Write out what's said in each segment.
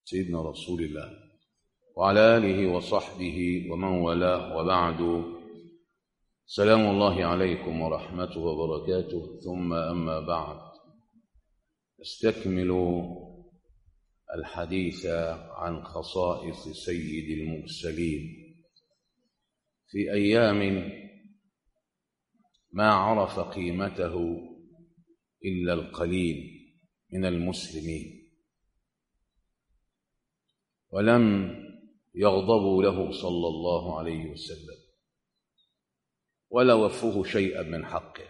سيدنا رسول الله وعلى آله وصحبه ومن والاه وبعد سلام الله عليكم ورحمته وبركاته ثم أما بعد استكمل الحديث عن خصائص سيد المرسلين في أيام ما عرف قيمته إلا القليل من المسلمين ولم يغضبوا له صلى الله عليه وسلم ولا وفوه شيئا من حقه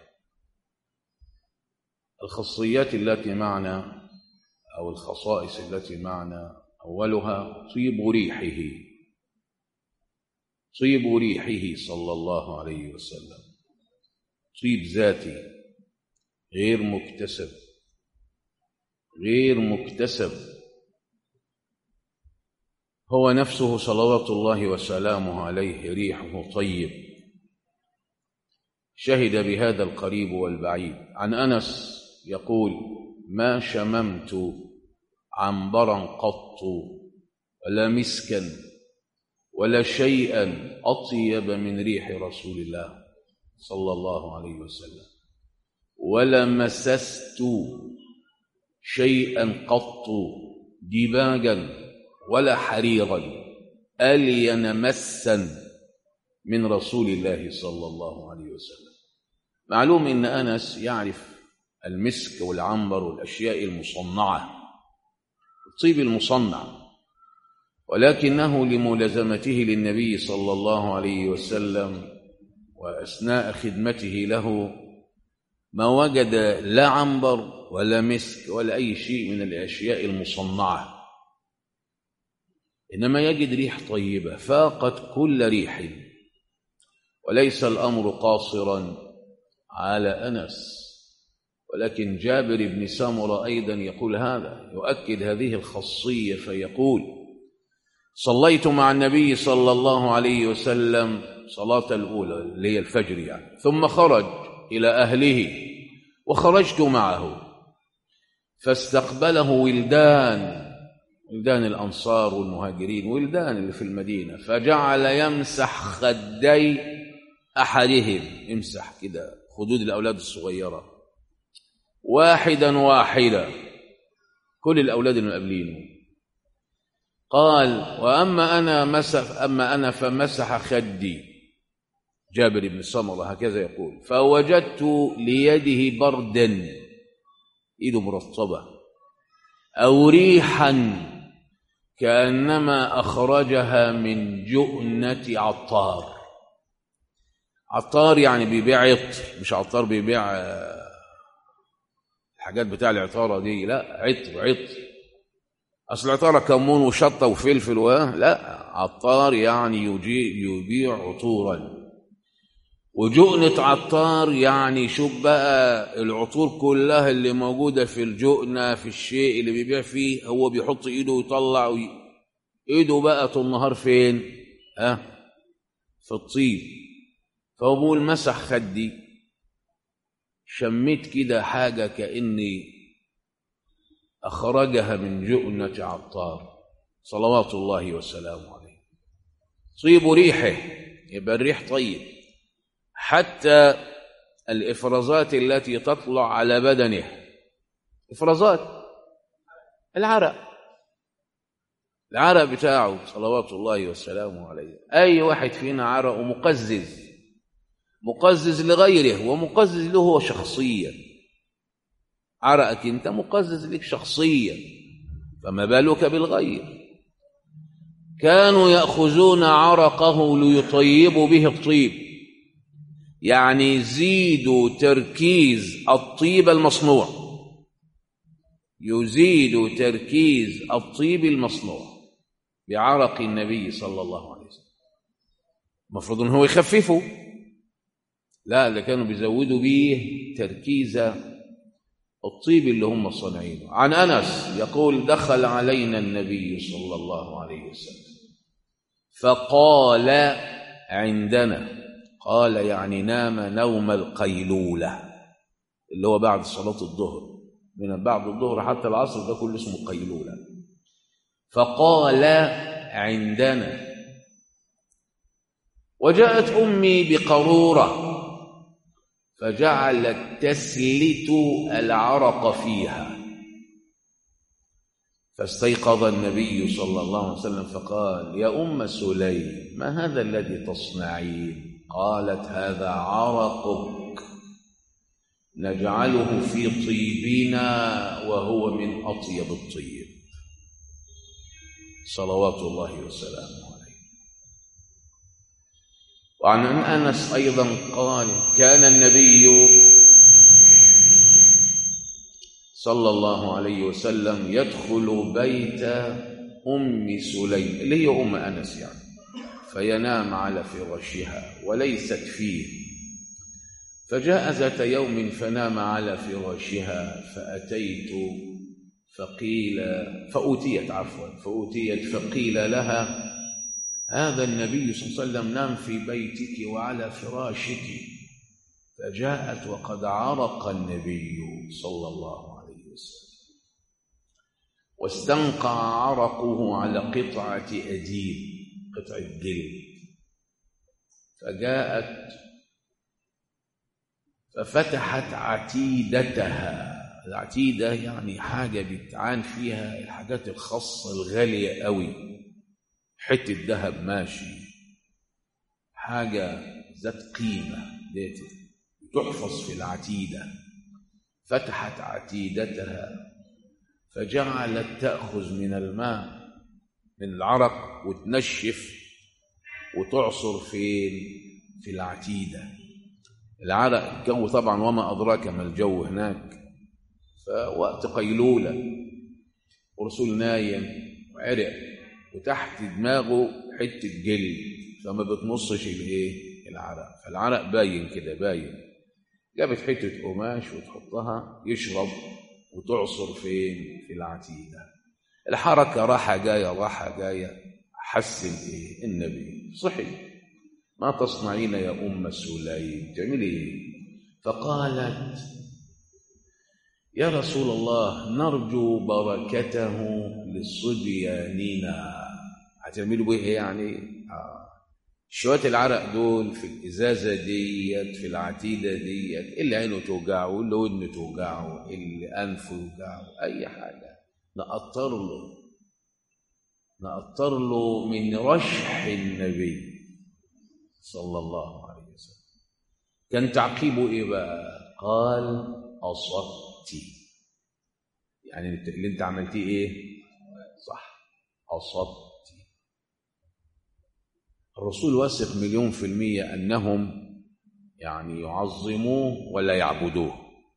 الخاصيات التي معنا أو الخصائص التي معنا أولها طيب ريحه طيب ريحه صلى الله عليه وسلم طيب ذاتي غير مكتسب غير مكتسب هو نفسه صلوات الله وسلامه عليه ريحه طيب شهد بهذا القريب والبعيد عن انس يقول ما شممت عنبرا قط ولا مسكا ولا شيئا اطيب من ريح رسول الله صلى الله عليه وسلم ولا مسست شيئا قط دباجا ولا حريرا الين مسا من رسول الله صلى الله عليه وسلم معلوم ان انس يعرف المسك والعنبر والاشياء المصنعه الطيب المصنع ولكنه لملازمته للنبي صلى الله عليه وسلم واثناء خدمته له ما وجد لا عنبر ولا مسك ولا اي شيء من الاشياء المصنعه انما يجد ريح طيبه فاقت كل ريح وليس الامر قاصرا على انس ولكن جابر بن سمره ايضا يقول هذا يؤكد هذه الخاصيه فيقول صليت مع النبي صلى الله عليه وسلم صلاه الاولى اللي هي الفجر يعني ثم خرج الى اهله وخرجت معه فاستقبله ولدان ولدان الأنصار والمهاجرين ولدان اللي في المدينة فجعل يمسح خدي أحدهم يمسح كده خدود الأولاد الصغيرة واحدا واحدا كل الأولاد المقابلينه قال وأما أنا مسح أما أنا فمسح خدي جابر بن سمرة هكذا يقول فوجدت ليده بردا إيده مرطبة أو ريحا كأنما أخرجها من جؤنة عطار عطار يعني بيبيع عطر مش عطار بيبيع الحاجات بتاع العطارة دي لا عطر عطر أصل العطارة كمون وشطة وفلفل و لا عطار يعني يجي يبيع عطورا وجؤنة عطار يعني شوف بقى العطور كلها اللي موجودة في الجؤنة في الشيء اللي بيبيع فيه هو بيحط ايده ويطلع وي... ايده بقى طول النهار فين ها أه؟ في الطيب فهو بيقول مسح خدي شميت كده حاجة كأني أخرجها من جؤنة عطار صلوات الله وسلامه عليه طيب ريحه يبقى الريح طيب حتى الإفرازات التي تطلع على بدنه إفرازات العرق العرق بتاعه صلوات الله وسلامه عليه أي واحد فينا عرقه مقزز مقزز لغيره ومقزز له هو شخصيا عرقك أنت مقزز لك شخصيا فما بالك بالغير كانوا يأخذون عرقه ليطيبوا به الطيب يعني يزيدوا تركيز الطيب المصنوع يزيد تركيز الطيب المصنوع بعرق النبي صلى الله عليه وسلم المفروض ان هو يخففه لا ده كانوا بيزودوا بيه تركيز الطيب اللي هم صانعينه عن انس يقول دخل علينا النبي صلى الله عليه وسلم فقال عندنا قال يعني نام نوم القيلولة اللي هو بعد صلاة الظهر من بعد الظهر حتى العصر ده كله اسمه قيلولة فقال عندنا وجاءت أمي بقارورة فجعلت تسلت العرق فيها فاستيقظ النبي صلى الله عليه وسلم فقال يا أم سليم ما هذا الذي تصنعين قالت هذا عرقك نجعله في طيبنا وهو من أطيب الطيب صلوات الله وسلامه عليه وعن أنس أيضا قال كان النبي صلى الله عليه وسلم يدخل بيت أم سليم اللي هي أم أنس يعني فينام على فراشها وليست فيه فجاء ذات يوم فنام على فراشها فأتيت فقيل فأوتيت عفوا فأوتيت فقيل لها هذا النبي صلى الله عليه وسلم نام في بيتك وعلى فراشك فجاءت وقد عرق النبي صلى الله عليه وسلم واستنقع عرقه على قطعة أديم قطعة جلد فجاءت ففتحت عتيدتها العتيدة يعني حاجة بيتعان فيها الحاجات الخاصة الغالية قوي حتة ذهب ماشي حاجة ذات قيمة ديت تحفظ في العتيدة فتحت عتيدتها فجعلت تأخذ من الماء من العرق وتنشف وتعصر فين في العتيدة العرق الجو طبعا وما أدراك ما الجو هناك فوقت قيلولة ورسول نايم وعرق وتحت دماغه حتة جلد فما بتنصش الايه العرق فالعرق باين كده باين جابت حتة قماش وتحطها يشرب وتعصر فين في العتيدة الحركة راحة جاية راحة جاية حسن ايه النبي صحي ما تصنعين يا أم سليم تعملي ايه فقالت يا رسول الله نرجو بركته لصبياننا هتعملوا بيه ايه يعني آه. شوية العرق دول في الإزازة ديت في العتيدة ديت اللي عينه توجعه اللي ودنه توجعه اللي أنفه يوجعه أي حاجة نقطر له نقطر له من رشح النبي صلى الله عليه وسلم كان تعقيبه ايه بقى قال اصبت يعني اللي انت عملتيه ايه صح اصبت الرسول واثق مليون في المية أنهم يعني يعظموه ولا يعبدوه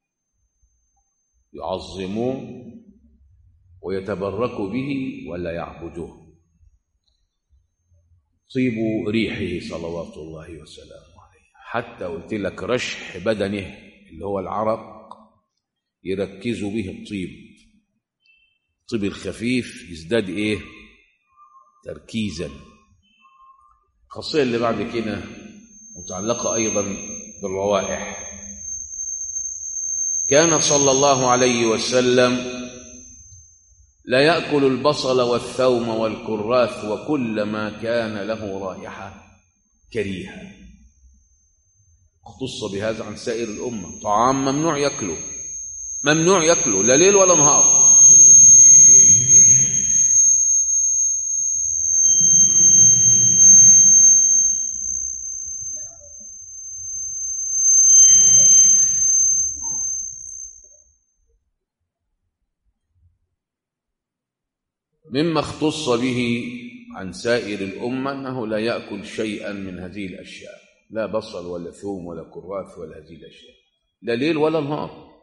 يعظموه ويتبركوا به ولا يعبدوه طيب ريحه صلوات الله وسلامه عليه حتى قلت لك رشح بدنه اللي هو العرق يركزوا به الطيب الطيب الخفيف يزداد ايه تركيزا الخاصيه اللي بعد كده متعلقه ايضا بالروائح كان صلى الله عليه وسلم لا ياكل البصل والثوم والكراث وكل ما كان له رائحه كريهه اختص بهذا عن سائر الامه طعام ممنوع ياكله ممنوع ياكله لا ليل ولا نهار مما اختص به عن سائر الأمة أنه لا يأكل شيئا من هذه الأشياء لا بصل ولا ثوم ولا كراث ولا هذه الأشياء لا ليل ولا نهار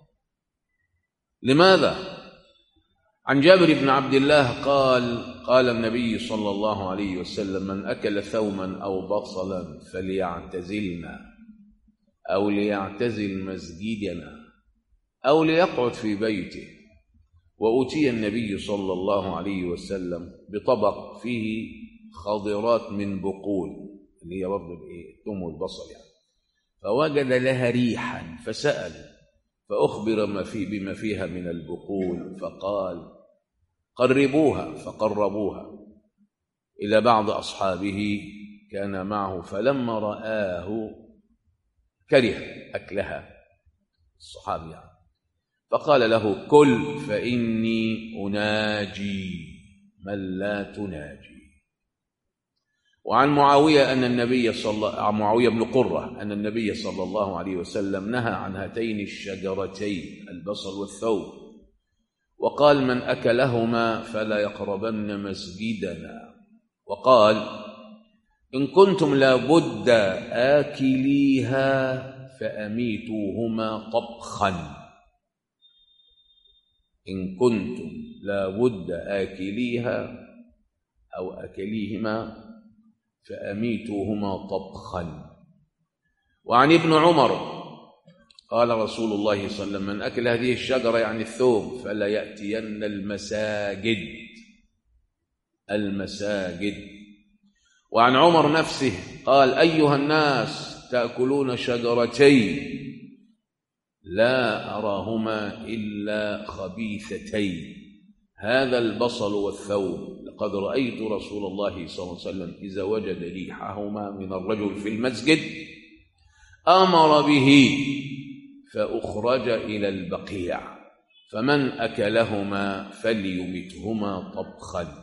لماذا؟ عن جابر بن عبد الله قال قال النبي صلى الله عليه وسلم من أكل ثوما أو بصلا فليعتزلنا أو ليعتزل مسجدنا أو ليقعد في بيته وأتي النبي صلى الله عليه وسلم بطبق فيه خضرات من بقول اللي هي برضه الايه الثوم والبصل يعني فوجد لها ريحا فسأل فأخبر ما في بما فيها من البقول فقال قربوها فقربوها إلى بعض أصحابه كان معه فلما رآه كره أكلها الصحابي يعني فقال له كل فإني أناجي من لا تناجي وعن معاوية أن النبي صلى عن معاوية بن قرة أن النبي صلى الله عليه وسلم نهى عن هاتين الشجرتين البصل والثوب وقال من أكلهما فلا يقربن مسجدنا وقال إن كنتم لابد آكليها فأميتوهما طبخا إن كنتم لابد آكليها أو أكليهما فأميتوهما طبخا وعن ابن عمر قال رسول الله صلى الله عليه وسلم من أكل هذه الشجرة يعني الثوم فلا يأتين المساجد المساجد وعن عمر نفسه قال أيها الناس تأكلون شجرتين لا أراهما إلا خبيثتين هذا البصل والثوم لقد رأيت رسول الله صلى الله عليه وسلم إذا وجد ريحهما من الرجل في المسجد أمر به فأخرج إلى البقيع فمن أكلهما فليمتهما طبخا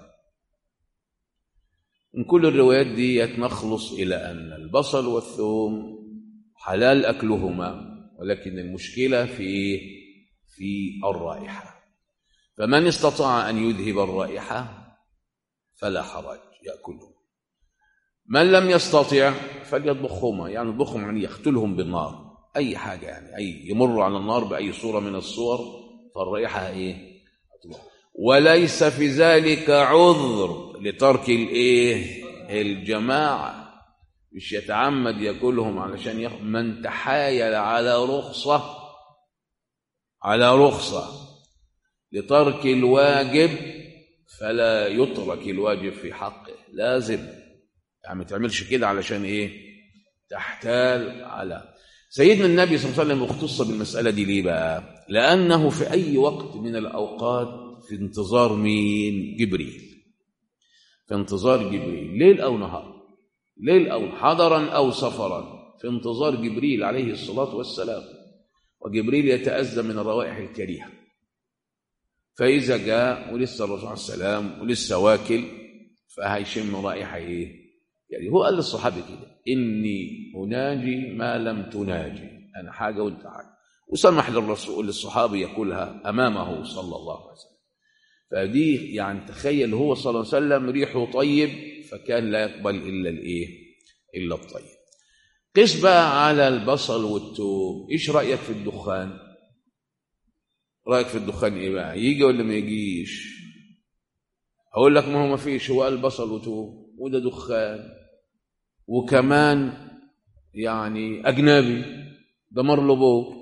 من كل الروايات دي نخلص إلى أن البصل والثوم حلال أكلهما ولكن المشكلة في في الرائحة فمن استطاع أن يذهب الرائحة فلا حرج يأكلهم من لم يستطع فليطبخهما يعني يطبخهم يعني يقتلهم بالنار أي حاجة يعني أي يمر على النار بأي صورة من الصور فالرائحة إيه وليس في ذلك عذر لترك الإيه الجماعة مش يتعمد ياكلهم علشان يخ... من تحايل على رخصة على رخصة لترك الواجب فلا يترك الواجب في حقه لازم يعني ما تعملش كده علشان ايه تحتال على سيدنا النبي صلى الله عليه وسلم اختص بالمسألة دي ليه بقى لأنه في أي وقت من الأوقات في انتظار مين جبريل في انتظار جبريل ليل أو نهار ليل أو حضرا أو سفرا في انتظار جبريل عليه الصلاة والسلام وجبريل يتأذى من الروائح الكريهة فإذا جاء ولسه الرسول عليه السلام ولسه واكل فهيشم رائحة إيه؟ يعني هو قال للصحابة كده إني أناجي ما لم تناجي أنا حاجة وأنت حاجة وسمح للرسول للصحابي يقولها أمامه صلى الله عليه وسلم فدي يعني تخيل هو صلى الله عليه وسلم ريحه طيب فكان لا يقبل إلا الإيه إلا الطيب قس بقى على البصل والثوم إيش رأيك في الدخان رأيك في الدخان إيه بقى يجي ولا ما يجيش هقول لك ما هو ما فيش هو قال بصل وثوم وده دخان وكمان يعني أجنبي ده مرلبور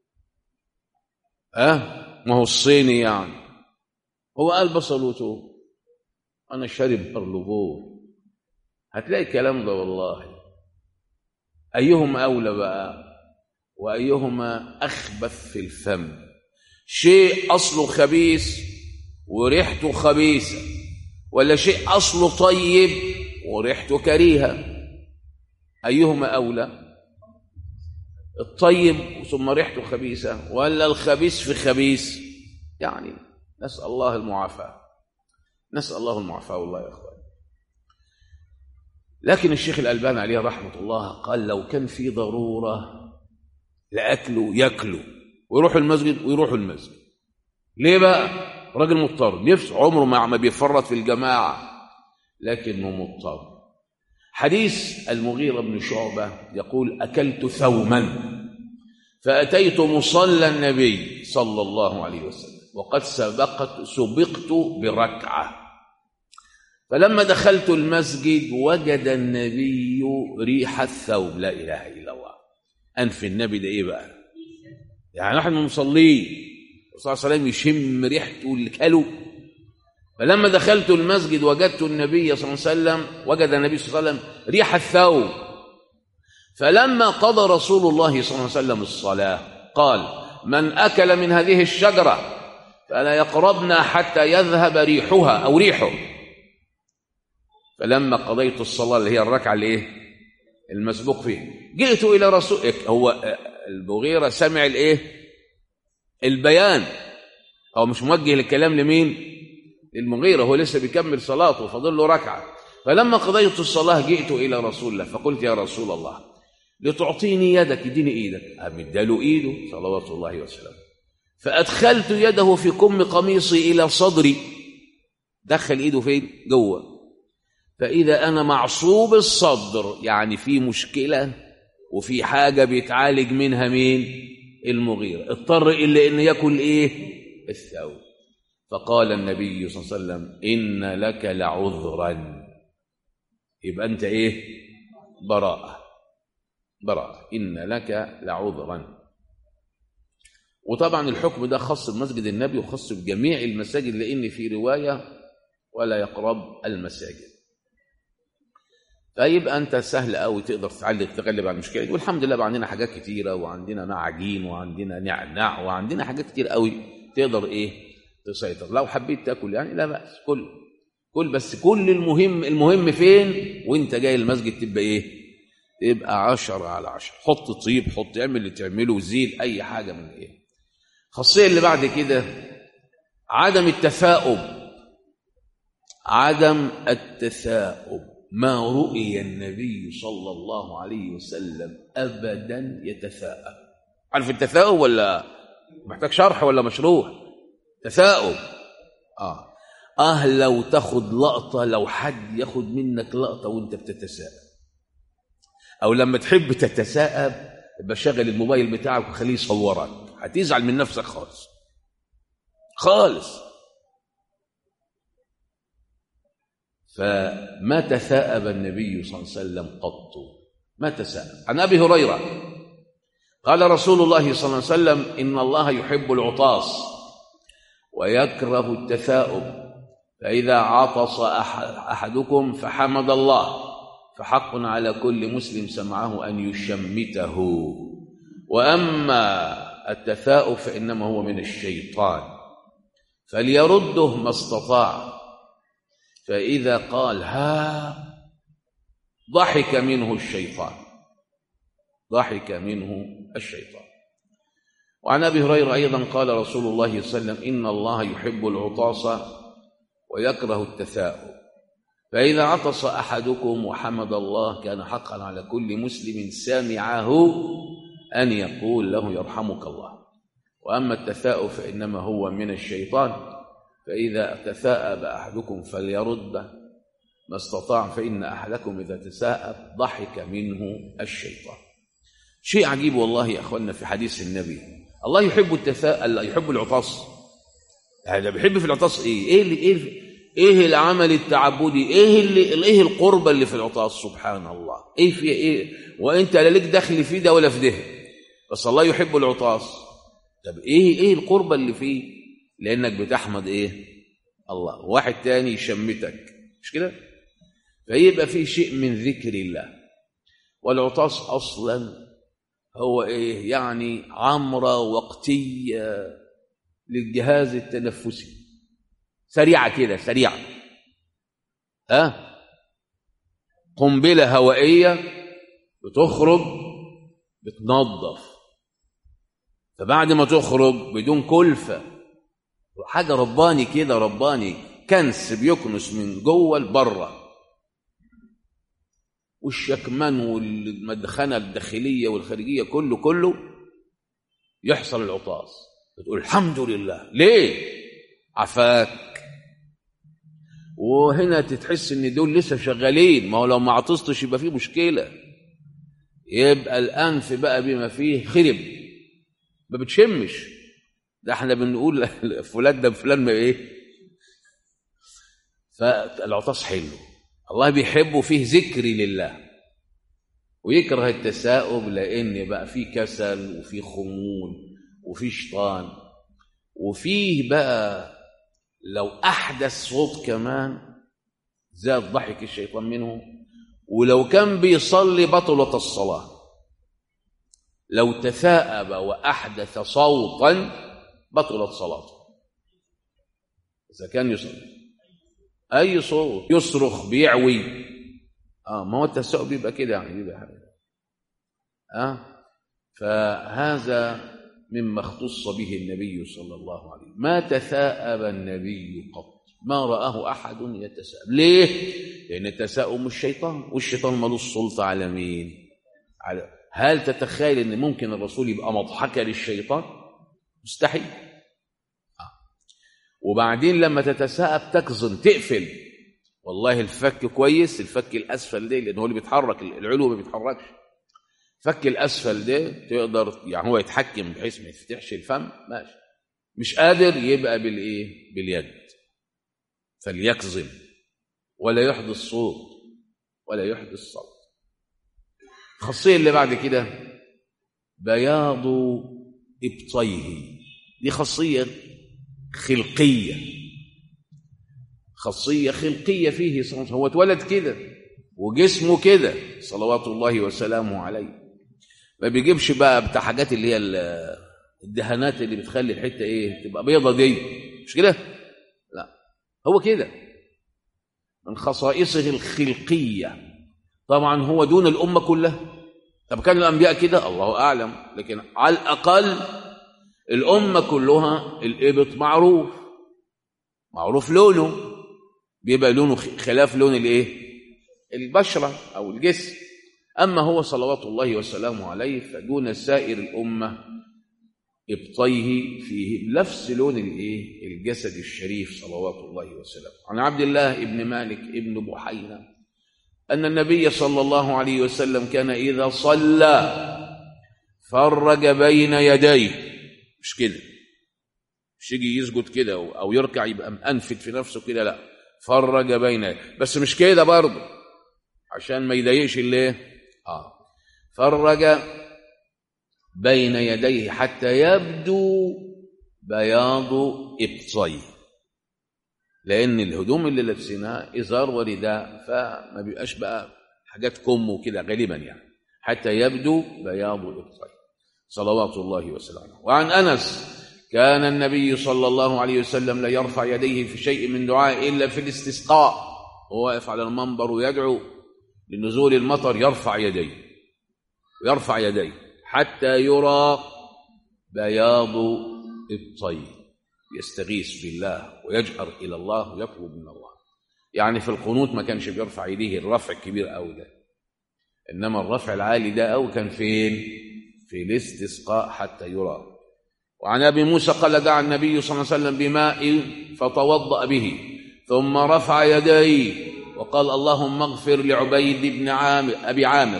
ها أه؟ ما هو الصيني يعني هو قال بصل وثوم أنا شارب مرلبور هتلاقي الكلام ده والله أيهما أولى بقى وأيهما أخبث في الفم شيء أصله خبيث وريحته خبيثة ولا شيء أصله طيب وريحته كريهة أيهما أولى الطيب ثم ريحته خبيثة ولا الخبيث في خبيث يعني نسأل الله المعافاة نسأل الله المعافاة والله يا أخوان لكن الشيخ الألباني عليه رحمة الله قال لو كان في ضرورة لأكله يأكله ويروح المسجد ويروح المسجد ليه بقى راجل مضطر نفسه عمره ما بيفرط في الجماعة لكنه مضطر حديث المغيرة بن شعبة يقول أكلت ثوما فأتيت مصلى النبي صلى الله عليه وسلم وقد سبقت سبقت بركعة فلما دخلت المسجد وجد النبي ريح الثوب لا إله إلا الله أنف النبي ده إيه بقى يعني نحن مصلين الرسول صلى الله عليه وسلم يشم ريحته الكلو فلما دخلت المسجد وجدت النبي صلى الله عليه وسلم وجد النبي صلى الله عليه وسلم ريح الثوب فلما قضى رسول الله صلى الله عليه وسلم الصلاة قال من أكل من هذه الشجرة فلا يقربنا حتى يذهب ريحها أو ريحه فلما قضيت الصلاة اللي هي الركعة الايه المسبوق فيها جئت إلى رسول هو المغيرة سمع الايه البيان هو مش موجه الكلام لمين للمغيرة هو لسه بيكمل صلاته فاضل له ركعة فلما قضيت الصلاة جئت إلى رسول الله فقلت يا رسول الله لتعطيني يدك اديني ايدك اداله ايده صلوات الله وسلامه فادخلت يده في كم قميصي الى صدري دخل ايده فين جوه فاذا انا معصوب الصدر يعني في مشكله وفي حاجه بيتعالج منها مين المغيرة اضطر الا ان ياكل ايه الثوب فقال النبي صلى الله عليه وسلم ان لك لعذرا يبقى انت ايه براءه براءة إن لك لعذرا وطبعا الحكم ده خاص بمسجد النبي وخاص بجميع المساجد لأن في رواية ولا يقرب المساجد فيبقى أنت سهل قوي تقدر تعالج تغلب على المشكلة دي والحمد لله بقى عندنا حاجات كتيرة وعندنا معجين وعندنا نعناع وعندنا حاجات كتير قوي تقدر إيه تسيطر لو حبيت تاكل يعني لا بأس كل كل بس كل المهم المهم فين وانت جاي المسجد تبقى ايه تبقى عشرة على عشرة حط طيب حط اعمل اللي تعمله زيد اي حاجة من ايه الخاصية اللي بعد كده عدم التثاؤب عدم التثاؤب ما رؤي النبي صلى الله عليه وسلم ابدا يتثاءب عارف التثاؤب ولا محتاج شرح ولا مشروح تثاؤب اه اه لو تاخد لقطه لو حد ياخد منك لقطه وانت بتتساءل او لما تحب تتساءب يبقى شغل الموبايل بتاعك وخليه يصورك هتزعل من نفسك خالص خالص فما تثاءب النبي صلى الله عليه وسلم قط ما تثاءب عن ابي هريره قال رسول الله صلى الله عليه وسلم ان الله يحب العطاس ويكره التثاؤب فاذا عطس احدكم فحمد الله فحق على كل مسلم سمعه ان يشمته واما التثاؤب فانما هو من الشيطان فليرده ما استطاع فاذا قال ها ضحك منه الشيطان ضحك منه الشيطان وعن ابي هريره ايضا قال رسول الله صلى الله عليه وسلم ان الله يحب العطاس ويكره التثاؤب فإذا عطس أحدكم وحمد الله كان حقا على كل مسلم سامعه أن يقول له يرحمك الله وأما التثاؤب فإنما هو من الشيطان فإذا تثاءب أحدكم فليرد ما استطاع فإن أحدكم إذا تثاءب ضحك منه الشيطان شيء عجيب والله يا أخوانا في حديث النبي الله يحب التثاء يحب العطاس هذا بيحب في العطاس ايه ايه اللي ايه ايه العمل التعبدي ايه اللي ايه القربة اللي في العطاس سبحان الله ايه في ايه وانت لا لك دخل في ده ولا في ده بس الله يحب العطاس طب ايه ايه القربة اللي فيه لانك بتحمد ايه الله واحد تاني يشمتك مش كده فيبقى في شيء من ذكر الله والعطاس اصلا هو ايه يعني عمرة وقتية للجهاز التنفسي سريعة كده سريعة ها أه؟ قنبلة هوائية بتخرج بتنظف فبعد ما تخرج بدون كلفة حاجة رباني كده رباني كنس بيكنس من جوه لبره والشكمان والمدخنة الداخلية والخارجية كله كله يحصل العطاس بتقول الحمد لله ليه عفاك وهنا تتحس ان دول لسه شغالين ما هو لو ما عطستش يبقى فيه مشكله يبقى الانف بقى بما فيه خرب ما بتشمش ده احنا بنقول فلان ده فلان ما ايه فالعطاس حلو الله بيحبه فيه ذكر لله ويكره التساؤب لان بقى فيه كسل وفيه خمول وفيه شيطان وفيه بقى لو أحدث صوت كمان زاد ضحك الشيطان منه ولو كان بيصلي بطلت الصلاة لو تثاءب وأحدث صوتا بطلت صلاته إذا كان يصلي أي صوت يصرخ بيعوي آه ما هو التساؤل بيبقى كده يعني بيبقى حاجة. آه فهذا مما اختص به النبي صلى الله عليه وسلم ما تثاءب النبي قط ما رآه أحد يتساءب ليه؟ لأن التساؤم الشيطان والشيطان ملوش سلطة على مين؟ على هل تتخيل أن ممكن الرسول يبقى مضحكة للشيطان؟ مستحيل آه. وبعدين لما تتساءب تكظم تقفل والله الفك كويس الفك الأسفل ده لأن هو اللي بيتحرك العلو ما بيتحركش فك الأسفل ده تقدر يعني هو يتحكم بحيث ما يفتحش الفم ماشي مش قادر يبقى بالإيه؟ باليد فليكظم ولا يحدث صوت ولا يحدث صوت الخاصية اللي بعد كده بياض إبطيه دي خاصية خلقية خاصية خلقية فيه صلى الله عليه وسلم هو اتولد كده وجسمه كده صلوات الله وسلامه عليه ما بيجيبش بقى بتاع حاجات اللي هي الدهانات اللي بتخلي الحتة ايه تبقى بيضة دي مش كده لا هو كده من خصائصه الخلقية طبعا هو دون الأمة كلها طب كان الأنبياء كده الله أعلم لكن على الأقل الأمة كلها الإبط معروف معروف لونه بيبقى لونه خلاف لون الايه البشرة أو الجسم أما هو صلوات الله وسلامه عليه فدون سائر الأمة إبطيه فيه بنفس لون الايه الجسد الشريف صلوات الله وسلامه عن عبد الله ابن مالك ابن بحينة أن النبي صلى الله عليه وسلم كان إذا صلى فرج بين يديه مش كده مش يجي يسجد كده أو يركع يبقى مأنفد في نفسه كده لا فرج بين يديه بس مش كده برضه عشان ما يضايقش اللي اه فرج بين يديه حتى يبدو بياض ابطيه لان الهدوم اللي لابسينها ازار ورداء فما بيبقاش بقى حاجات كم وكده غالبا يعني حتى يبدو بياض ابطيه صلوات الله وسلامه وعن انس كان النبي صلى الله عليه وسلم لا يرفع يديه في شيء من دعاء الا في الاستسقاء وهو واقف على المنبر ويدعو لنزول المطر يرفع يديه يرفع يديه حتى يرى بياض ابطيه يستغيث بالله ويجأر إلى الله ويطلب من الله يعني في القنوت ما كانش بيرفع يديه الرفع الكبير قوي ده إنما الرفع العالي ده قوي كان فين في الاستسقاء حتى يرى وعن أبي موسى قال دعا النبي صلى الله عليه وسلم بماء فتوضأ به ثم رفع يديه وقال اللهم اغفر لعبيد بن عامر أبي عامر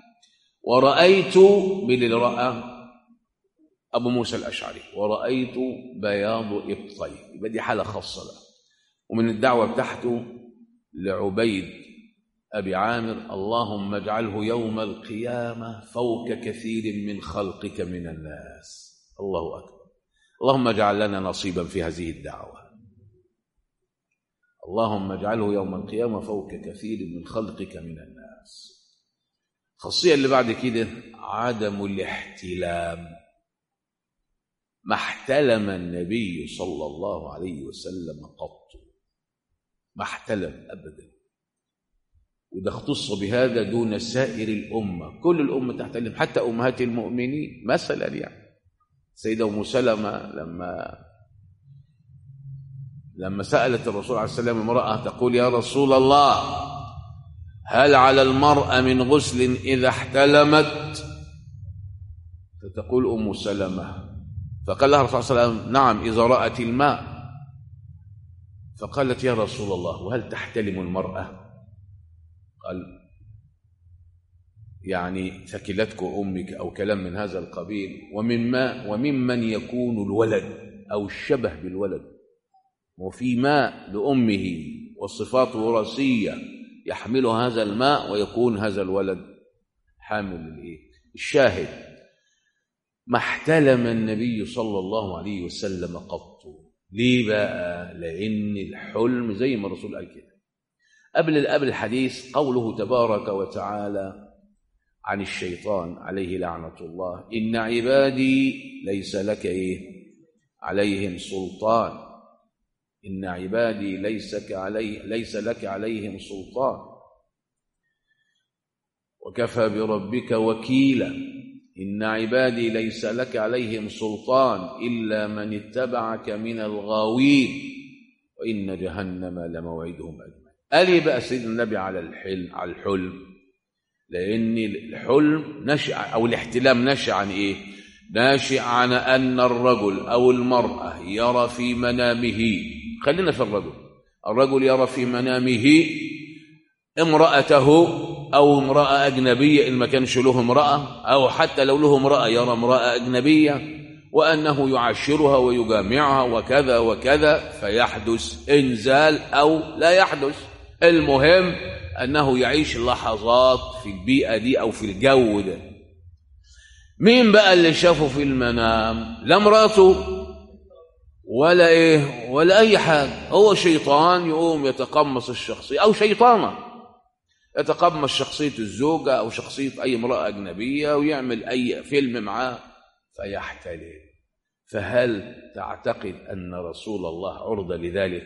ورأيت من اللي رأى أبو موسى الأشعري ورأيت بياض إبطيه يبقى دي حالة خاصة بقى ومن الدعوة بتاعته لعبيد أبي عامر اللهم اجعله يوم القيامة فوق كثير من خلقك من الناس الله أكبر اللهم اجعل لنا نصيبا في هذه الدعوة اللهم اجعله يوم القيامة فوق كثير من خلقك من الناس الخاصية اللي بعد كده عدم الاحتلام ما احتلم النبي صلى الله عليه وسلم قط ما احتلم أبدا وده اختص بهذا دون سائر الأمة كل الأمة تحتلم حتى أمهات المؤمنين مثلا يعني سيدة أم سلمة لما لما سألت الرسول عليه السلام امرأة تقول يا رسول الله هل على المرأة من غسل إذا احتلمت فتقول أم سلمة فقال لها الرسول صلى الله عليه وسلم نعم إذا رأت الماء فقالت يا رسول الله وهل تحتلم المرأة قال يعني ثكلتك أمك أو كلام من هذا القبيل ومما وممن يكون الولد أو الشبه بالولد وفي ماء لأمه والصفات وراثية يحمل هذا الماء ويكون هذا الولد حامل الايه الشاهد ما احتلم النبي صلى الله عليه وسلم قط ليه بقى لان الحلم زي ما الرسول قال كده قبل قبل الحديث قوله تبارك وتعالى عن الشيطان عليه لعنة الله إن عبادي ليس لك إيه عليهم سلطان إن عبادي ليس, علي ليس لك عليهم سلطان وكفى بربك وكيلا إن عبادي ليس لك عليهم سلطان إلا من اتبعك من الغاوين وإن جهنم لموعدهم أجمعين قال بقى سيدنا النبي على الحلم على الحلم لأن الحلم نشأ أو الاحتلام نشأ عن إيه؟ ناشئ عن أن الرجل أو المرأة يرى في منامه خلينا في الرجل الرجل يرى في منامه امرأته أو امرأة أجنبية إن ما كانش له امرأة أو حتى لو له امرأة يرى امرأة أجنبية وأنه يعشرها ويجامعها وكذا وكذا فيحدث إنزال أو لا يحدث المهم أنه يعيش لحظات في البيئة دي أو في الجو ده مين بقى اللي شافه في المنام لا مراته ولا ايه ولا اي حاجه هو شيطان يقوم يتقمص الشخصيه او شيطانه يتقمص شخصيه الزوجه او شخصيه اي امراه اجنبيه ويعمل اي فيلم معاه فيحتلم فهل تعتقد ان رسول الله عرض لذلك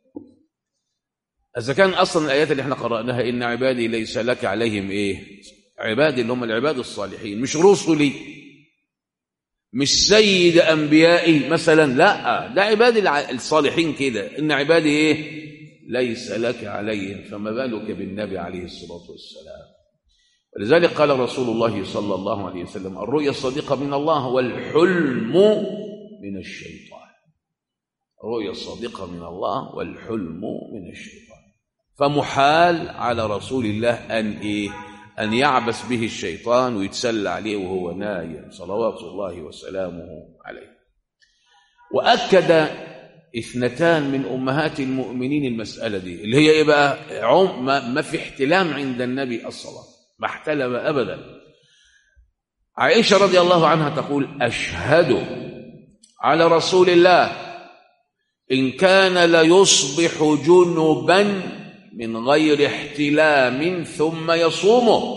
اذا كان اصلا الايات اللي احنا قراناها ان عبادي ليس لك عليهم ايه عبادي اللي هم العباد الصالحين مش رسلي مش سيد انبيائي مثلا لا ده عبادي الصالحين كده ان عبادي ايه ليس لك عليهم فما بالك بالنبي عليه الصلاه والسلام ولذلك قال رسول الله صلى الله عليه وسلم الرؤيا الصادقه من الله والحلم من الشيطان الرؤيا الصادقه من الله والحلم من الشيطان فمحال على رسول الله ان ايه أن يعبس به الشيطان ويتسلى عليه وهو نايم صلوات الله وسلامه عليه وأكد اثنتان من أمهات المؤمنين المسألة دي اللي هي إيه بقى عم ما في احتلام عند النبي الصلاة ما احتلم أبدا عائشة رضي الله عنها تقول أشهد على رسول الله إن كان ليصبح جنبا من غير احتلام ثم يصومه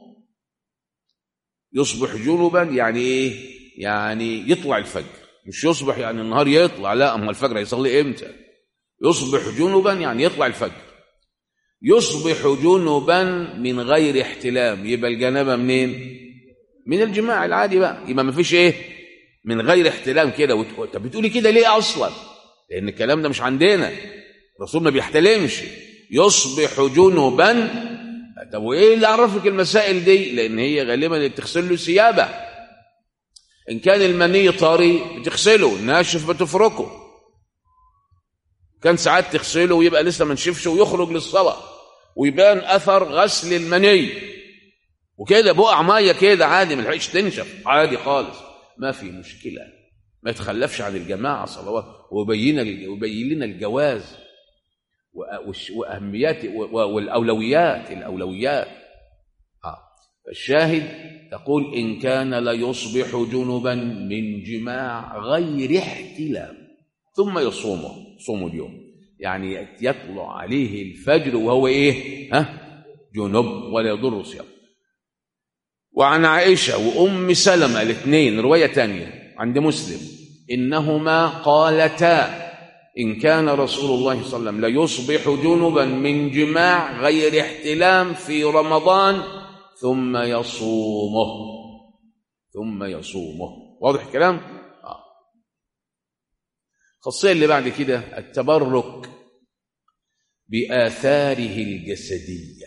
يصبح جنبا يعني ايه يعني يطلع الفجر مش يصبح يعني النهار يطلع لا اما الفجر هيصلي امتى يصبح جنبا يعني يطلع الفجر يصبح جنبا من غير احتلام يبقى الجنابه منين من الجماع العادي بقى يبقى ما فيش ايه من غير احتلام كده وت... طب بتقولي كده ليه اصلا لان الكلام ده مش عندنا الرسول ما بيحتلمش يصبح جنبا طب وايه اللي عرفك المسائل دي لان هي غالبا اللي بتغسل له ثيابه ان كان المني طري بتغسله ناشف بتفركه كان ساعات تغسله ويبقى لسه ما نشفش ويخرج للصلاه ويبان اثر غسل المني وكده بقع ميه كده عادي ما لحقش تنشف عادي خالص ما في مشكله ما يتخلفش عن الجماعه صلوات ويبين ويبين لنا الجواز واهميات والاولويات الاولويات الشاهد تقول ان كان ليصبح جنبا من جماع غير احتلام ثم يصومه صوم اليوم يعني يطلع عليه الفجر وهو ايه ها جنب ولا يضر صيام وعن عائشه وام سلمه الاثنين روايه ثانيه عند مسلم انهما قالتا إن كان رسول الله صلى الله عليه وسلم ليصبح جنبا من جماع غير احتلام في رمضان ثم يصومه ثم يصومه واضح الكلام؟ آه. الخاصية اللي بعد كده التبرك بآثاره الجسدية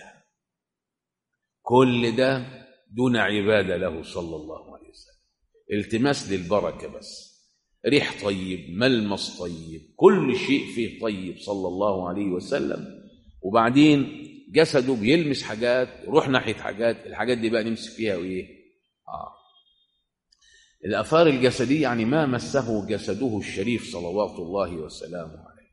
كل ده دون عبادة له صلى الله عليه وسلم التماس للبركة بس ريح طيب ملمس طيب كل شيء فيه طيب صلى الله عليه وسلم وبعدين جسده بيلمس حاجات يروح ناحية حاجات الحاجات دي بقى نمسك فيها وإيه آه. الآثار الجسدية يعني ما مسه جسده الشريف صلوات الله وسلامه عليه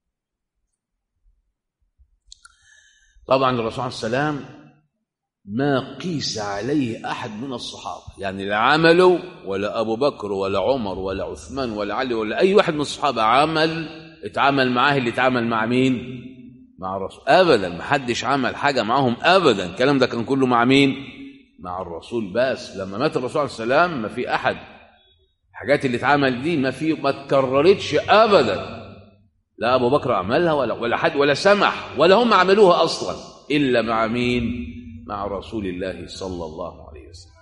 طبعا الرسول عليه السلام ما قيس عليه أحد من الصحابة يعني لا عمله ولا أبو بكر ولا عمر ولا عثمان ولا علي ولا أي واحد من الصحابة عمل اتعامل معاه اللي اتعامل مع مين مع الرسول أبدا ما حدش عمل حاجة معهم أبدا الكلام ده كان كله مع مين مع الرسول بس لما مات الرسول عليه السلام ما في أحد الحاجات اللي اتعمل دي ما في ما اتكررتش أبدا لا ابو بكر عملها ولا ولا حد ولا سمح ولا هم عملوها اصلا الا مع مين مع رسول الله صلى الله عليه وسلم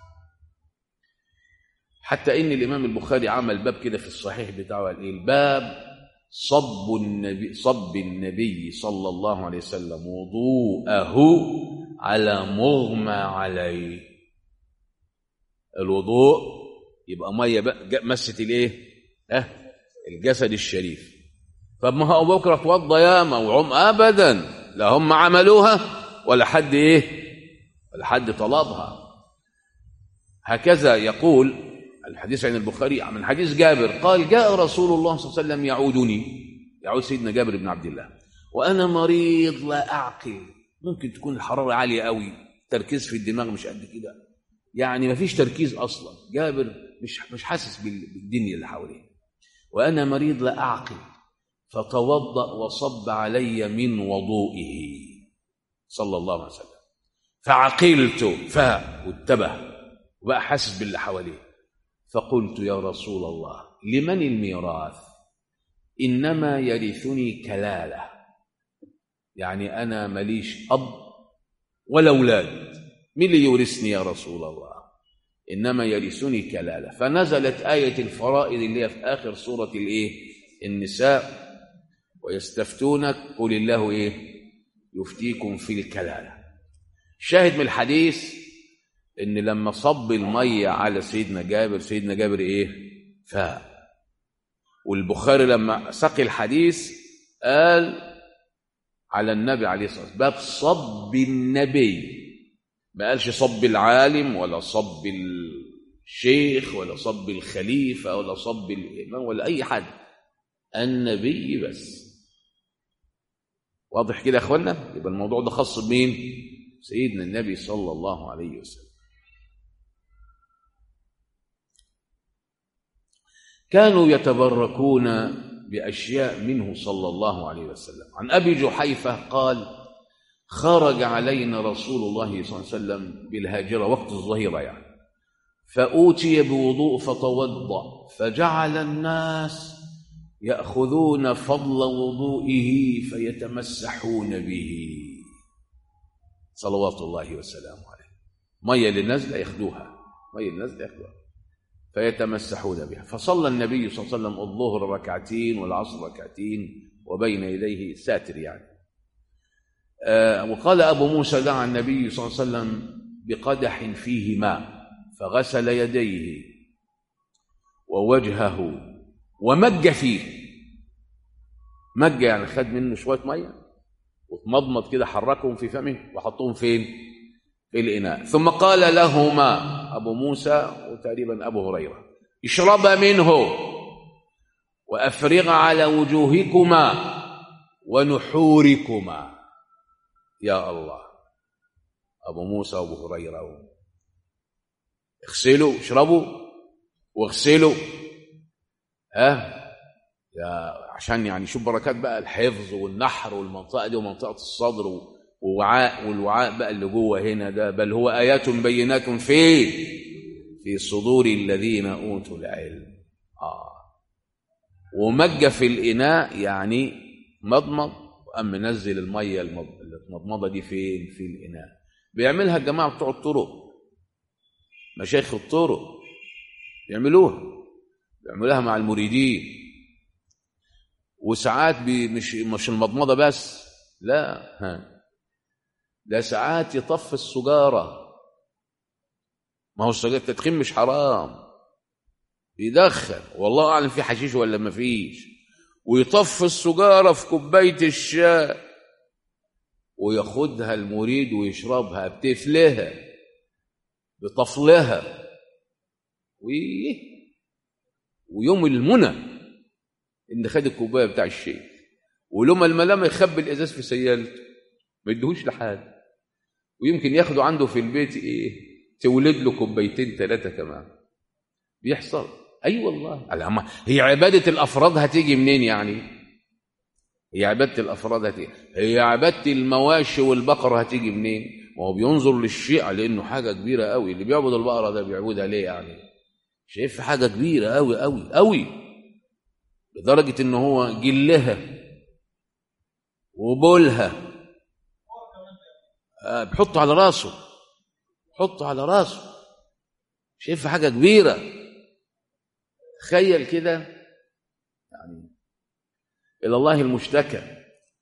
حتى ان الامام البخاري عمل باب كده في الصحيح بتاعه قال ايه الباب صب النبي صب النبي صلى الله عليه وسلم وضوءه على مغمى عليه الوضوء يبقى ميه بقى جا- مست الايه ها الجسد الشريف طب ما هو ابو بكر اتوضى ياما وعم ابدا لا هم عملوها ولا حد ايه ولا حد طلبها هكذا يقول الحديث عن البخاري من حديث جابر قال جاء رسول الله صلى الله عليه وسلم يعودني يعود سيدنا جابر بن عبد الله وانا مريض لا اعقل ممكن تكون الحراره عاليه قوي تركيز في الدماغ مش قد كده يعني ما فيش تركيز اصلا جابر مش مش حاسس بال- بالدنيا اللي حواليه وانا مريض لا اعقل فتوضا وصب علي من وضوئه صلى الله عليه وسلم فعقلت فاق وانتبه وبقى حاسس باللي حواليه فقلت يا رسول الله لمن الميراث انما يرثني كلاله يعني انا ماليش اب ولا اولاد مين اللي يورثني يا رسول الله انما يرثني كلاله فنزلت ايه الفرائض اللي هي في اخر سوره الايه النساء ويستفتونك قل الله ايه يفتيكم في الكلاله شاهد من الحديث ان لما صب الميه على سيدنا جابر سيدنا جابر ايه فاق والبخاري لما سقي الحديث قال على النبي عليه الصلاه والسلام باب صب النبي ما قالش صب العالم ولا صب الشيخ ولا صب الخليفه ولا صب الامام ولا اي حد النبي بس واضح كده يا اخوانا يبقى الموضوع ده خاص بمين سيدنا النبي صلى الله عليه وسلم كانوا يتبركون باشياء منه صلى الله عليه وسلم عن ابي جحيفه قال خرج علينا رسول الله صلى الله عليه وسلم بالهاجره وقت الظهيره يعني فأوتي بوضوء فتوضأ فجعل الناس يأخذون فضل وضوئه فيتمسحون به صلوات الله وسلامه عليه مية للنزل ياخذوها مية للنزل ياخذوها فيتمسحون بها فصلى النبي صلى الله عليه وسلم الظهر ركعتين والعصر ركعتين وبين يديه ساتر يعني آه وقال أبو موسى دعا النبي صلى الله عليه وسلم بقدح فيه ماء فغسل يديه ووجهه ومج فيه مج يعني خد منه شويه ميه واتمضمض كده حركهم في فمه وحطهم فين في الاناء ثم قال لهما ابو موسى وتقريبا ابو هريره اشربا منه وافرغ على وجوهكما ونحوركما يا الله ابو موسى وابو هريره اغسلوا اشربوا واغسلوا ها يا عشان يعني شوف بركات بقى الحفظ والنحر والمنطقه دي ومنطقه الصدر ووعاء والوعاء بقى اللي جوه هنا ده بل هو ايات بينات في في صدور الذين اوتوا العلم اه ومج في الاناء يعني مضمض وقام منزل الميه المضمضه دي فين في الاناء بيعملها الجماعه بتوع الطرق مشايخ الطرق يعملوها بيعملوها مع المريدين وساعات بي مش مش المضمضه بس لا ها ده ساعات يطفي السجاره ما هو السجاره التدخين مش حرام يدخن والله اعلم في حشيش ولا ما فيش ويطفي السجاره في كوبايه الشاي وياخدها المريد ويشربها بتفلها بطفلها ويه ويوم المنى ان خد الكوبايه بتاع الشيخ ولما الملامه يخبي الازاز في سيالته ما يديهوش لحد ويمكن ياخده عنده في البيت ايه تولد له كوبايتين ثلاثه كمان بيحصل اي أيوة والله هي عباده الافراد هتيجي منين يعني هي عباده الافراد هتيجي هي عباده المواشي والبقر هتيجي منين ما هو بينظر للشيء على انه حاجه كبيره قوي اللي بيعبد البقره ده بيعبدها ليه يعني شايف حاجه كبيره قوي قوي قوي لدرجه ان هو جلها وبولها آه بحطه على راسه حطه على راسه شايف حاجة كبيرة تخيل كده يعني إلى الله المشتكى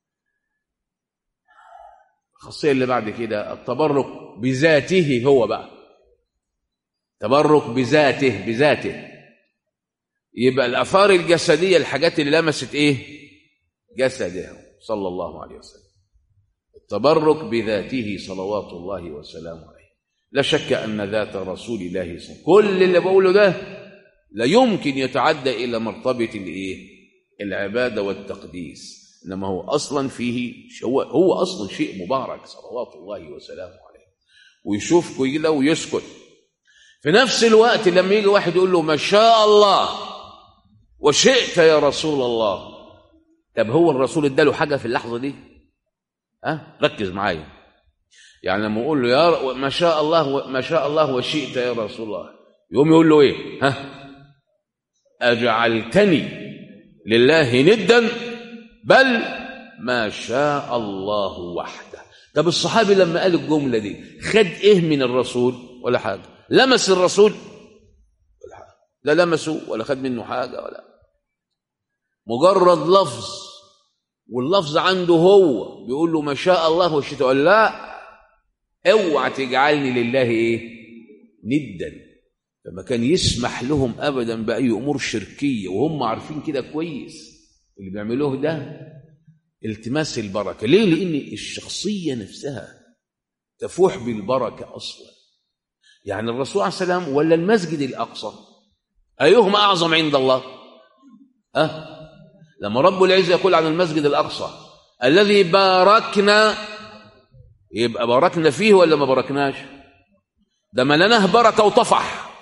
الخاصية اللي بعد كده التبرك بذاته هو بقى تبرك بذاته بذاته يبقى الآثار الجسدية الحاجات اللي لمست إيه جسده صلى الله عليه وسلم التبرك بذاته صلوات الله وسلامه عليه لا شك أن ذات رسول الله صلى الله عليه وسلم كل اللي بقوله ده لا يمكن يتعدى إلى مرتبة الإيه العبادة والتقديس إنما هو أصلا فيه هو, هو أصلا شيء مبارك صلوات الله وسلامه عليه ويشوف كده ويسكت في نفس الوقت لما يجي واحد يقول له ما شاء الله وشئت يا رسول الله طب هو الرسول اداله حاجة في اللحظة دي ها ركز معايا يعني لما اقول له يا ما شاء الله ما شاء الله وشئت يا رسول الله يقوم يقول له ايه ها اجعلتني لله ندا بل ما شاء الله وحده طب الصحابي لما قال الجمله دي خد ايه من الرسول ولا حاجه لمس الرسول ولا حاجه لا لمسه ولا خد منه حاجه ولا مجرد لفظ واللفظ عنده هو بيقول له ما شاء الله وشئت قال لا اوعى تجعلني لله ايه ندا فما كان يسمح لهم ابدا باي امور شركيه وهم عارفين كده كويس اللي بيعملوه ده التماس البركه ليه لان الشخصيه نفسها تفوح بالبركه اصلا يعني الرسول عليه السلام ولا المسجد الاقصى ايهما اعظم عند الله أه؟ لما رب العزه يقول عن المسجد الاقصى الذي باركنا يبقى باركنا فيه ولا ما باركناش ده ملناه بركه وطفح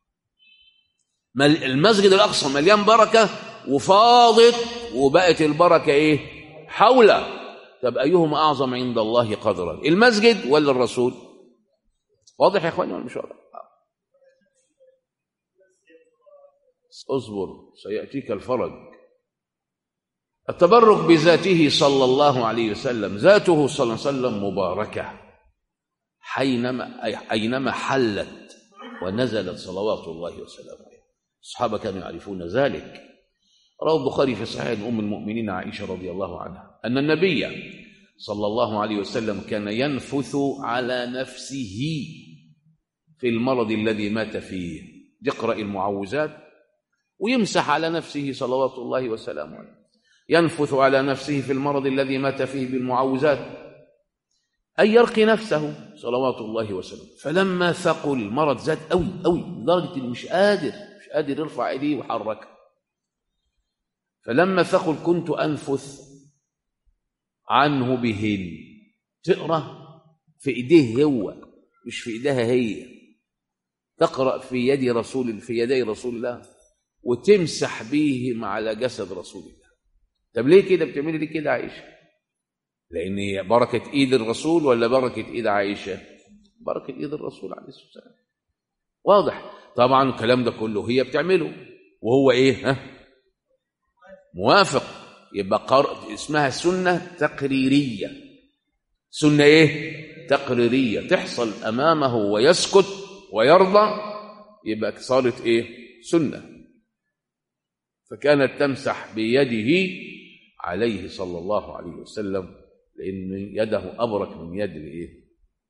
المسجد الاقصى مليان بركه وفاضت وبقت البركه ايه حوله طب ايهما اعظم عند الله قدرا المسجد ولا الرسول واضح يا اخواني ولا مش واضح اصبر سياتيك الفرج التبرك بذاته صلى الله عليه وسلم ذاته صلى الله عليه وسلم مباركه حينما اينما حلت ونزلت صلوات الله وسلامه عليه الصحابه كانوا يعرفون ذلك روى البخاري في صحيح ام المؤمنين عائشه رضي الله عنها ان النبي صلى الله عليه وسلم كان ينفث على نفسه في المرض الذي مات فيه يقرا المعوذات ويمسح على نفسه صلوات الله وسلامه عليه ينفث على نفسه في المرض الذي مات فيه بالمعوذات أن يرقي نفسه صلوات الله وسلامه فلما ثقل المرض زاد قوي قوي لدرجة إنه مش قادر مش قادر يرفع إيديه ويحركها فلما ثقل كنت أنفث عنه بهن تقرأ في إيديه هو مش في إيديها هي تقرأ في يد رسول في يدي رسول الله وتمسح بهم على جسد رسول الله طب ليه كده بتعملي ليه كده عائشه لان هي بركه ايد الرسول ولا بركه ايد عائشه بركه ايد الرسول عليه الصلاه والسلام واضح طبعا الكلام ده كله هي بتعمله وهو ايه ها موافق يبقى قر... اسمها سنه تقريريه سنه ايه تقريريه تحصل امامه ويسكت ويرضى يبقى صارت ايه سنه فكانت تمسح بيده عليه صلى الله عليه وسلم لأن يده أبرك من يد الإيه؟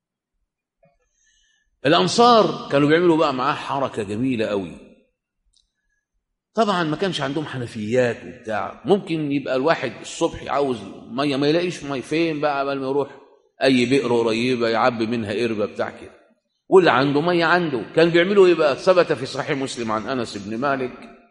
الأنصار كانوا بيعملوا بقى معاه حركة جميلة قوي طبعا ما كانش عندهم حنفيات وبتاع ممكن يبقى الواحد الصبح عاوز ميه ما يلاقيش ميه فين بقى قبل ما يروح اي بئر قريبه يعبي منها قربه بتاع كده واللي عنده ميه عنده كان بيعملوا ايه بقى ثبت في صحيح مسلم عن انس بن مالك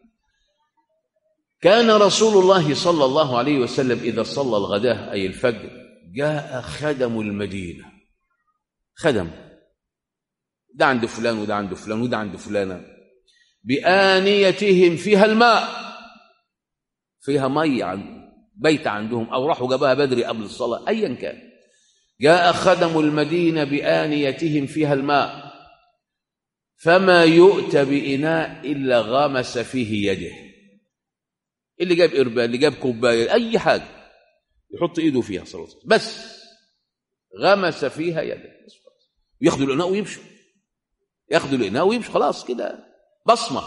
كان رسول الله صلى الله عليه وسلم إذا صلى الغداء أي الفجر جاء خدم المدينة خدم ده عند فلان وده عند فلان وده عند فلانة بآنيتهم فيها الماء فيها مية عن بيت عندهم أو راحوا جابها بدري قبل الصلاة أيا كان جاء خدم المدينة بآنيتهم فيها الماء فما يؤتى بإناء إلا غمس فيه يده اللي جاب إربان اللي جاب كوباية أي حاجة يحط ايده فيها صلى الله عليه وسلم بس غمس فيها يده ياخدوا الاناء ويمشوا ياخدوا الاناء ويمشوا خلاص كده بصمه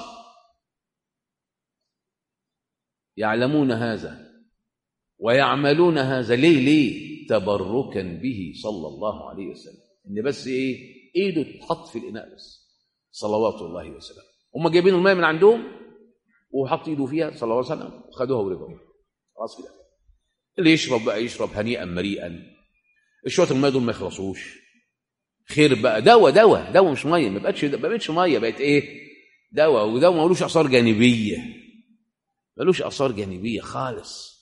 يعلمون هذا ويعملون هذا ليه ليه تبركا به صلى الله عليه وسلم ان بس ايه ايده تحط في الاناء بس صلوات الله وسلامه هم جايبين الماء من عندهم وحط ايده فيها صلى الله عليه وسلم وخدوها ورجعوا خلاص كده اللي يشرب بقى يشرب هنيئا مريئا شويه الماء دول ما يخلصوش خير بقى دواء دواء دواء مش ميه ما بقتش ما بقتش ميه بقت ايه دواء ودواء ملوش اثار جانبيه ملوش اثار جانبيه خالص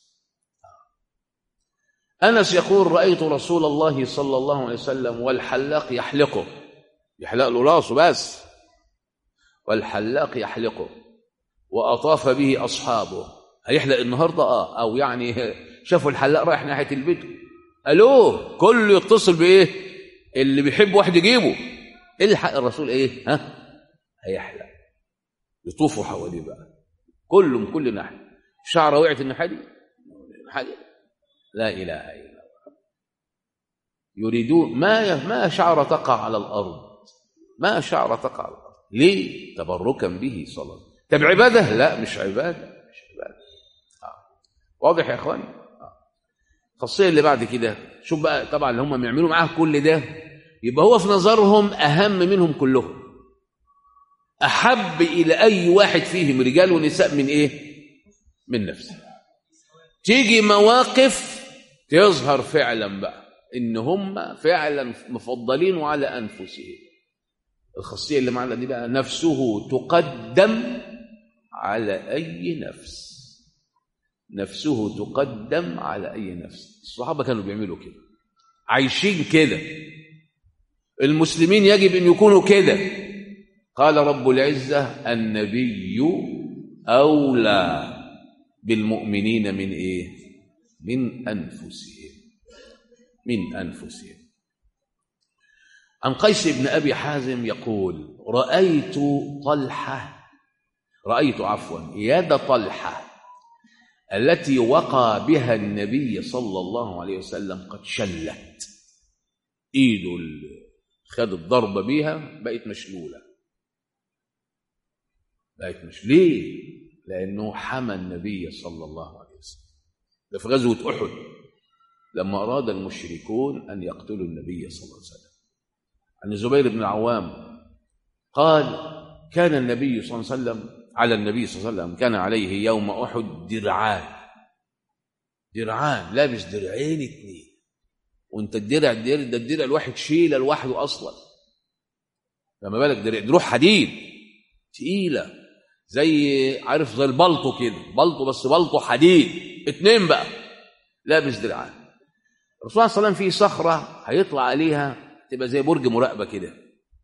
انس يقول رايت رسول الله صلى الله عليه وسلم والحلاق يحلقه يحلق له راسه بس والحلاق يحلقه واطاف به اصحابه هيحلق النهارده اه او يعني شافوا الحلاق رايح ناحيه البيت الو كله يتصل بايه اللي بيحب واحد يجيبه الحق الرسول ايه ها هيحلق يطوفوا حواليه بقى كله من كل ناحيه شعره وقعت الناحيه دي حاجه لا اله الا الله يريدون ما ما شعره تقع على الارض ما شعره تقع على الارض ليه تبركا به صلى الله عليه وسلم طب عباده لا مش عباده مش عباده آه. واضح يا اخواني الخاصيه اللي بعد كده شوف بقى طبعا اللي هم بيعملوا معاه كل ده يبقى هو في نظرهم اهم منهم كلهم احب الى اي واحد فيهم رجال ونساء من ايه من نفسه تيجي مواقف تظهر فعلا بقى ان هم فعلا مفضلين على انفسهم الخاصيه اللي معنا دي بقى نفسه تقدم على اي نفس نفسه تقدم على اي نفس الصحابه كانوا بيعملوا كده عايشين كده المسلمين يجب ان يكونوا كده قال رب العزه النبي اولى بالمؤمنين من ايه من انفسهم من انفسهم عن قيس بن ابي حازم يقول رايت طلحه رايت عفوا يد طلحه التي وقى بها النبي صلى الله عليه وسلم قد شلت ايده اللي خد الضربه بيها بقت مشلوله بقت مش ليه لانه حمى النبي صلى الله عليه وسلم ده في غزوه احد لما اراد المشركون ان يقتلوا النبي صلى الله عليه وسلم عن الزبير بن العوام قال كان النبي صلى الله عليه وسلم على النبي صلى الله عليه وسلم كان عليه يوم احد درعان درعان لابس درعين اتنين وانت الدرع الدرع ده الدرع الواحد شيله لوحده اصلا لما بالك درع دروع حديد تقيله زي عارف زي البلطو كده بلطو بس بلطو حديد اتنين بقى لابس درعان الرسول صلى الله عليه وسلم في صخره هيطلع عليها تبقى زي برج مراقبه كده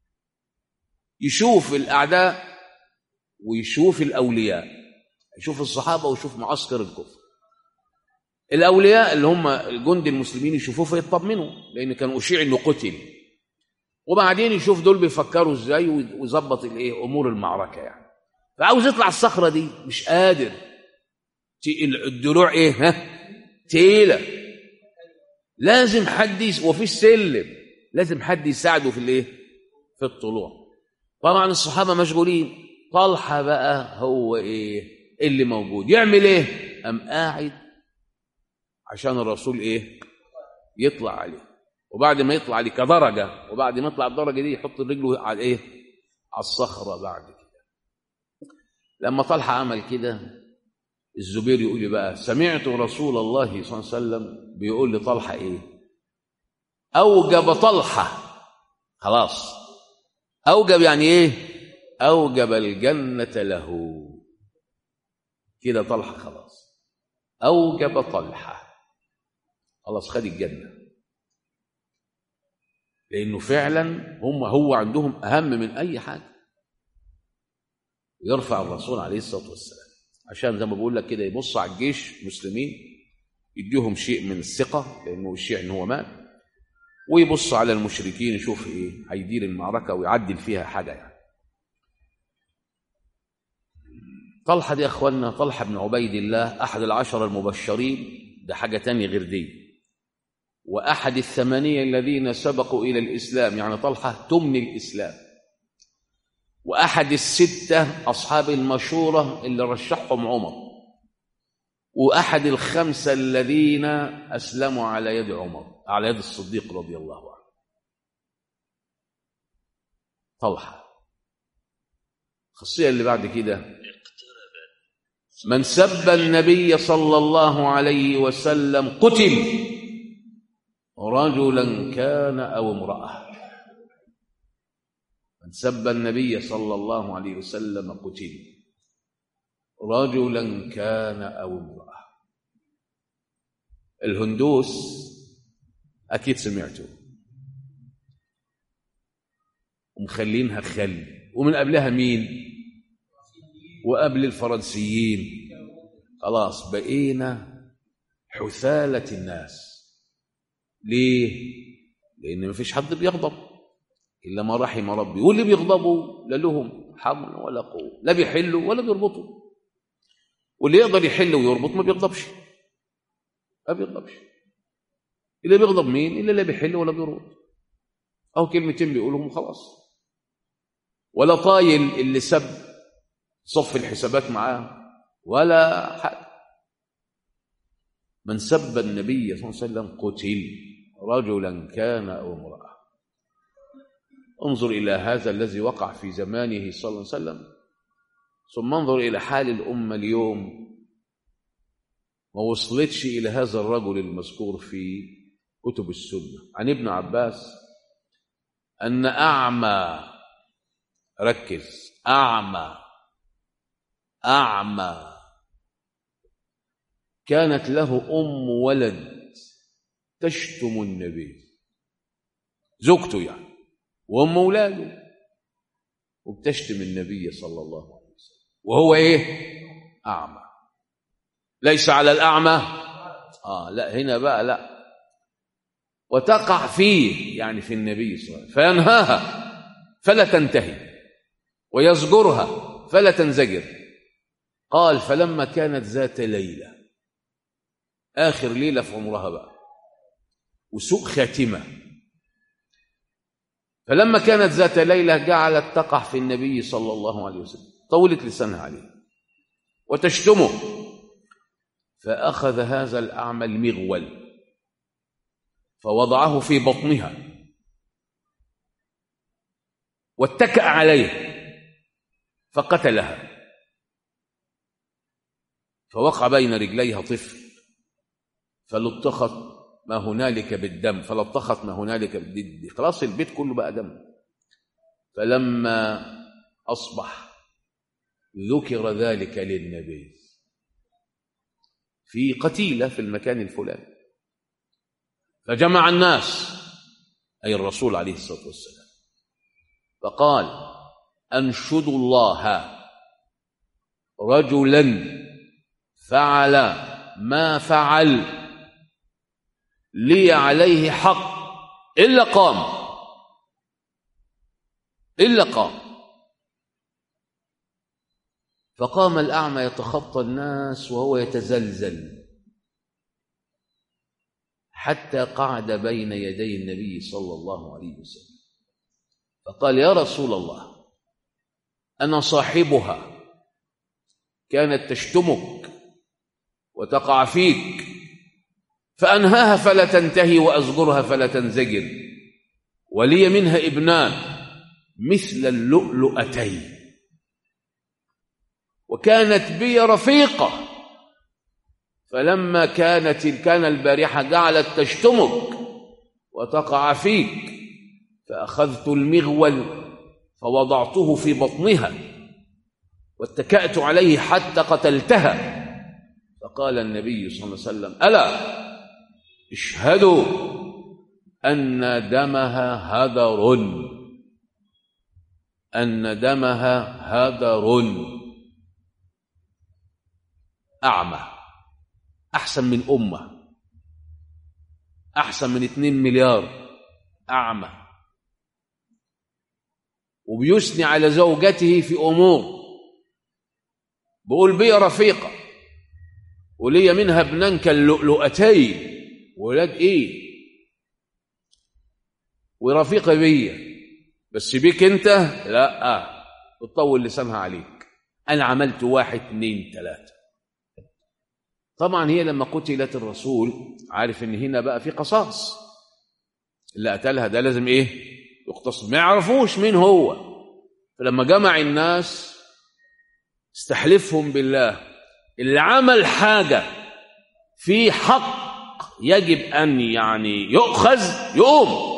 يشوف الاعداء ويشوف الاولياء يشوف الصحابه ويشوف معسكر الكفر الاولياء اللي هم الجند المسلمين يشوفوه فيطمنوا لان كان اشيع انه قتل وبعدين يشوف دول بيفكروا ازاي ويظبط الايه امور المعركه يعني فعاوز يطلع الصخره دي مش قادر الدروع ايه ها تقيله لازم حد يس... وفي السلم لازم حد يساعده في الايه في الطلوع طبعا الصحابه مشغولين طلحه بقى هو ايه اللي موجود يعمل ايه ام قاعد عشان الرسول ايه يطلع عليه وبعد ما يطلع عليه كدرجه وبعد ما يطلع الدرجه دي يحط رجله على ايه على الصخره بعد كده لما طلحه عمل كده الزبير يقول لي بقى سمعت رسول الله صلى الله عليه وسلم بيقول لطلحه ايه اوجب طلحه خلاص اوجب يعني ايه اوجب الجنه له كده طلحه خلاص اوجب طلحه خلاص خد الجنه لانه فعلا هم هو عندهم اهم من اي حاجه يرفع الرسول عليه الصلاه والسلام عشان زي ما بقول لك كده يبص على الجيش المسلمين يديهم شيء من الثقه لانه الشيء ان هو مات ويبص على المشركين يشوف ايه هيدير المعركه ويعدل فيها حاجه يعني طلحه دي يا اخواننا طلحه بن عبيد الله احد العشر المبشرين ده حاجة تانية غير دي وأحد الثمانية الذين سبقوا إلى الإسلام يعني طلحة تمني الإسلام وأحد الستة أصحاب المشورة اللي رشحهم عمر وأحد الخمسة الذين أسلموا على يد عمر على يد الصديق رضي الله عنه طلحة الخاصية اللي بعد كده من سب النبي صلى الله عليه وسلم قتل رجلا كان أو امرأة من سب النبي صلى الله عليه وسلم قتل رجلا كان أو امرأة الهندوس أكيد سمعتوا ومخلينها خل ومن قبلها مين وقبل الفرنسيين خلاص بقينا حثالة الناس ليه لأن مفيش حد بيغضب إلا ما رحم ربي واللي بيغضبوا لا لهم حمل ولا قوة لا بيحلوا ولا بيربطوا واللي يقدر يحل ويربط ما بيغضبش ما بيغضبش اللي بيغضب مين اللي لا بيحل ولا بيربط أو كلمتين بيقولهم وخلاص ولا طايل اللي سب صف الحسابات معاه ولا حاجة من سب النبي صلى الله عليه وسلم قتل رجلا كان أو امرأة انظر إلى هذا الذي وقع في زمانه صلى الله عليه وسلم ثم انظر إلى حال الأمة اليوم ما وصلتش إلى هذا الرجل المذكور في كتب السنة عن ابن عباس أن أعمى ركز أعمى أعمى كانت له أم ولد تشتم النبي زوجته يعني وأم أولاده وبتشتم النبي صلى الله عليه وسلم وهو إيه أعمى ليس على الأعمى آه لا هنا بقى لا وتقع فيه يعني في النبي صلى الله عليه وسلم فينهاها فلا تنتهي ويزجرها فلا تنزجر قال فلما كانت ذات ليلة آخر ليلة في عمرها بقى وسوء خاتمة فلما كانت ذات ليلة جعلت تقع في النبي صلى الله عليه وسلم طولت لسانها عليه وتشتمه فأخذ هذا الأعمى المغول فوضعه في بطنها واتكأ عليه فقتلها فوقع بين رجليها طفل فلطخت ما هنالك بالدم فلطخت ما هنالك بالدم خلاص البيت كله بقى دم فلما أصبح ذكر ذلك للنبي في قتيلة في المكان الفلاني فجمع الناس أي الرسول عليه الصلاة والسلام فقال أنشد الله رجلا فعل ما فعل لي عليه حق إلا قام إلا قام فقام الأعمى يتخطى الناس وهو يتزلزل حتى قعد بين يدي النبي صلى الله عليه وسلم فقال يا رسول الله أنا صاحبها كانت تشتمك وتقع فيك فأنهاها فلا تنتهي وأزجرها فلا تنزجر ولي منها ابنان مثل اللؤلؤتين وكانت بي رفيقة فلما كانت كان البارحة جعلت تشتمك وتقع فيك فأخذت المغول فوضعته في بطنها واتكأت عليه حتى قتلتها فقال النبي صلى الله عليه وسلم ألا اشهدوا أن دمها هدر أن دمها هدر أعمى أحسن من أمة أحسن من اتنين مليار أعمى وبيثني على زوجته في أمور بقول بي رفيقة وليا منها ابنان كاللؤلؤتين ولاد ايه ورفيقة بيا بس بيك انت لا بتطول لسانها عليك انا عملت واحد اتنين تلاتة طبعا هي لما قتلت الرسول عارف ان هنا بقى في قصاص اللي قتلها ده لازم ايه يقتص ما يعرفوش مين هو فلما جمع الناس استحلفهم بالله اللي عمل حاجة في حق يجب أن يعني يؤخذ يقوم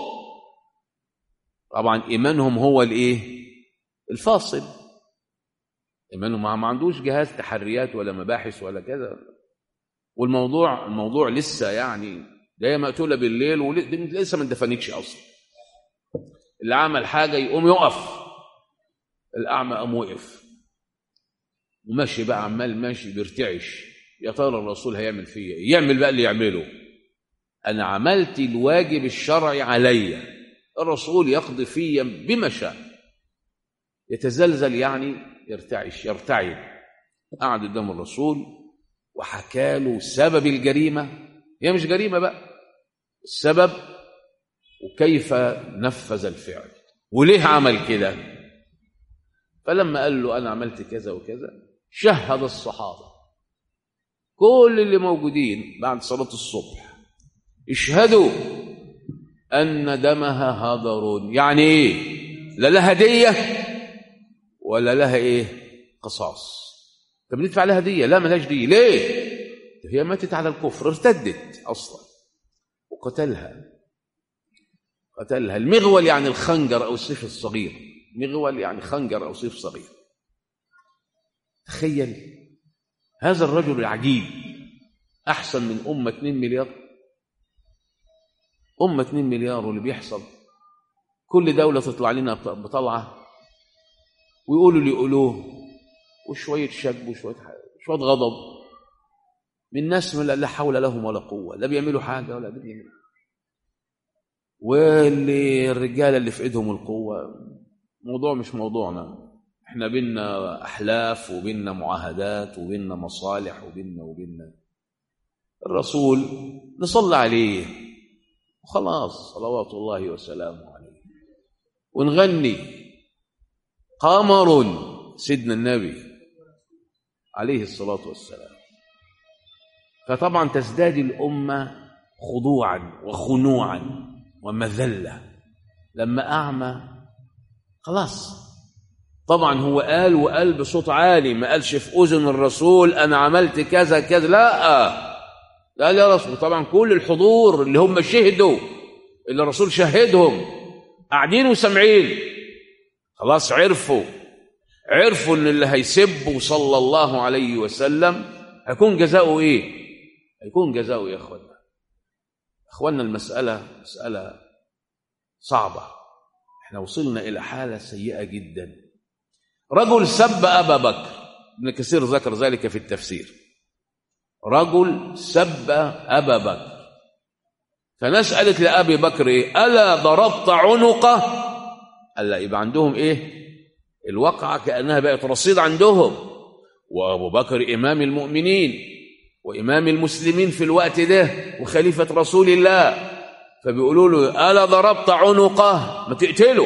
طبعا إيمانهم هو الإيه الفاصل إيمانهم ما عندوش جهاز تحريات ولا مباحث ولا كذا والموضوع الموضوع لسه يعني جايه مقتوله بالليل ولسه ما اندفنتش اصلا اللي عمل حاجه يقوم يقف الاعمى قام وقف وماشي بقى عمال ماشي بيرتعش يا ترى الرسول هيعمل فيا ايه يعمل بقى اللي يعمله انا عملت الواجب الشرعي عليا الرسول يقضي فيا بما شاء يتزلزل يعني يرتعش يرتعد قعد قدام الرسول وحكى له سبب الجريمه هي مش جريمه بقى السبب وكيف نفذ الفعل وليه عمل كده فلما قال له انا عملت كذا وكذا شهد الصحابه كل اللي موجودين بعد صلاه الصبح اشهدوا ان دمها هدر يعني ايه لا لها هديه ولا لها ايه قصاص طب ندفع لها هديه لا ملهاش ديه ليه هي ماتت على الكفر ارتدت اصلا وقتلها قتلها المغول يعني الخنجر او السيف الصغير مغول يعني خنجر او سيف صغير تخيل هذا الرجل العجيب احسن من امه 2 مليار امه 2 مليار واللي بيحصل كل دوله تطلع لنا بطلعه ويقولوا اللي يقولوه وشويه شك وشويه شويه غضب من ناس لا حول لهم ولا قوة لا بيعملوا حاجة ولا بيعملوا واللي الرجالة اللي في ايدهم القوة موضوع مش موضوعنا احنا بينا احلاف وبينا معاهدات وبينا مصالح وبينا وبينا الرسول نصلي عليه وخلاص صلوات الله وسلامه عليه ونغني قمر سيدنا النبي عليه الصلاة والسلام فطبعا تزداد الأمة خضوعا وخنوعا ومذلة لما أعمى خلاص طبعا هو قال وقال بصوت عالي ما قالش في أذن الرسول أنا عملت كذا كذا لا لا يا رسول طبعا كل الحضور اللي هم شهدوا اللي الرسول شهدهم قاعدين وسامعين خلاص عرفوا عرفوا ان اللي هيسبه صلى الله عليه وسلم هيكون جزاؤه ايه هيكون جزاؤه يا اخوانا اخوانا المساله مساله صعبه احنا وصلنا الى حاله سيئه جدا رجل سب ابا بكر ابن كثير ذكر ذلك في التفسير رجل سب ابا بكر فناس قالت لابي بكر ايه الا ضربت عنقه قال لا يبقى عندهم ايه الواقعه كانها بقت رصيد عندهم وابو بكر امام المؤمنين وامام المسلمين في الوقت ده وخليفه رسول الله فبيقولوا له الا ضربت عنقه ما تقتله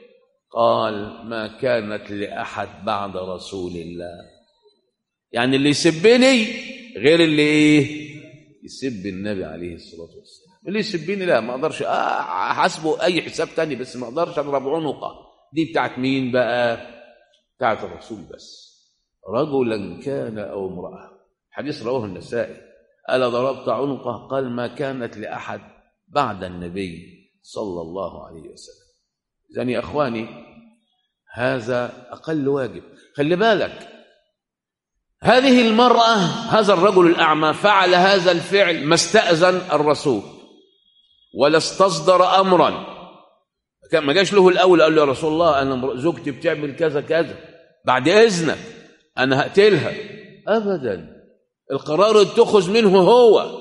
قال ما كانت لاحد بعد رسول الله يعني اللي يسبني غير اللي ايه يسب النبي عليه الصلاه والسلام اللي يسبني لا ما اقدرش احاسبه اي حساب تاني بس ما اقدرش اضرب عنقه دي بتاعت مين بقى بتاعت الرسول بس رجلا كان او امراه حديث رواه النسائي الا ضربت عنقه قال ما كانت لاحد بعد النبي صلى الله عليه وسلم اذا يا اخواني هذا اقل واجب خلي بالك هذه المراه هذا الرجل الاعمى فعل هذا الفعل ما استاذن الرسول ولا استصدر امرا كان ما جاش له الاول قال له يا رسول الله انا زوجتي بتعمل كذا كذا بعد اذنك انا هقتلها ابدا القرار اتخذ منه هو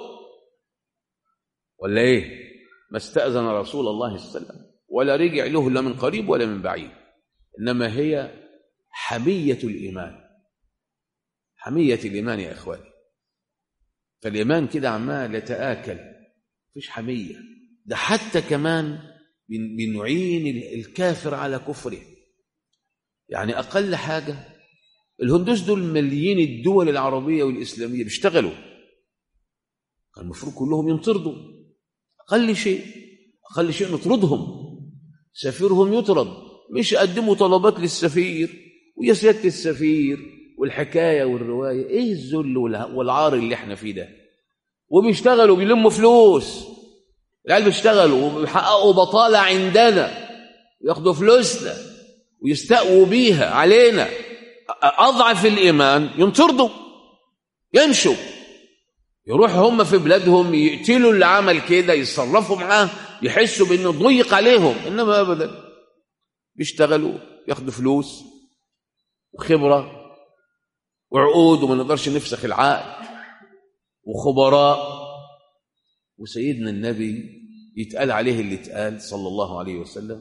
ولا ايه ما استاذن رسول الله صلى الله عليه وسلم ولا رجع له لا من قريب ولا من بعيد انما هي حميه الايمان حميه الايمان يا اخواني فالإيمان كده عمال يتآكل مفيش حمية ده حتى كمان بن- بنعين ال- الكافر على كفره يعني أقل حاجة الهندوس دول مليين الدول العربية والإسلامية بيشتغلوا كان المفروض كلهم ينطردوا أقل شيء أقل شيء نطردهم سفيرهم يطرد مش يقدموا طلبات للسفير ويا سيادة السفير والحكاية والرواية إيه الذل والع- والعار اللي إحنا فيه ده وبيشتغلوا بيلموا فلوس العيال بيشتغلوا وبيحققوا بطالة عندنا وياخدوا فلوسنا ويستقووا بيها علينا أضعف الإيمان ينطردوا يمشوا يروحوا هم في بلادهم يقتلوا اللي عمل كده يتصرفوا معاه يحسوا بانه ضيق عليهم انما ابدا بيشتغلوا ياخدوا فلوس وخبره وعقود وما نقدرش نفسخ العقد وخبراء وسيدنا النبي يتقال عليه اللي اتقال صلى الله عليه وسلم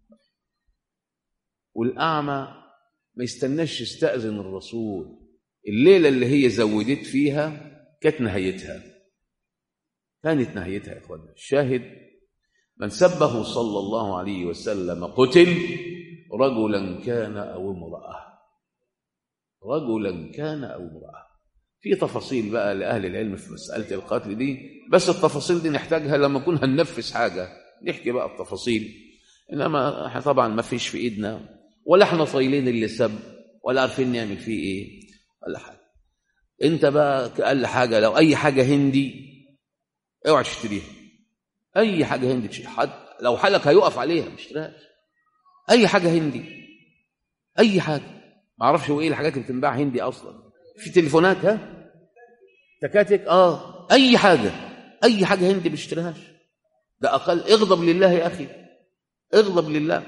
والاعمى ما يستناش يستاذن الرسول الليله اللي هي زودت فيها كانت نهايتها كانت نهايتها يا اخوانا الشاهد من سبه صلى الله عليه وسلم قتل رجلا كان او امراه رجلا كان او امراه في تفاصيل بقى لاهل العلم في مساله القتل دي بس التفاصيل دي نحتاجها لما نكون هننفذ حاجه نحكي بقى التفاصيل انما احنا طبعا ما فيش في ايدنا ولا احنا طايلين اللي سب ولا عارفين نعمل فيه ايه ولا حاجه انت بقى اقل حاجه لو اي حاجه هندي اوعى تشتريها اي حاجه هندي تشتري حد لو حالك هيقف عليها ما تشتريهاش اي حاجه هندي اي حاجه ما اعرفش هو ايه الحاجات اللي بتنباع هندي اصلا في تليفونات ها تكاتك اه اي حاجه اي حاجه هندي ما تشتريهاش ده اقل اغضب لله يا اخي اغضب لله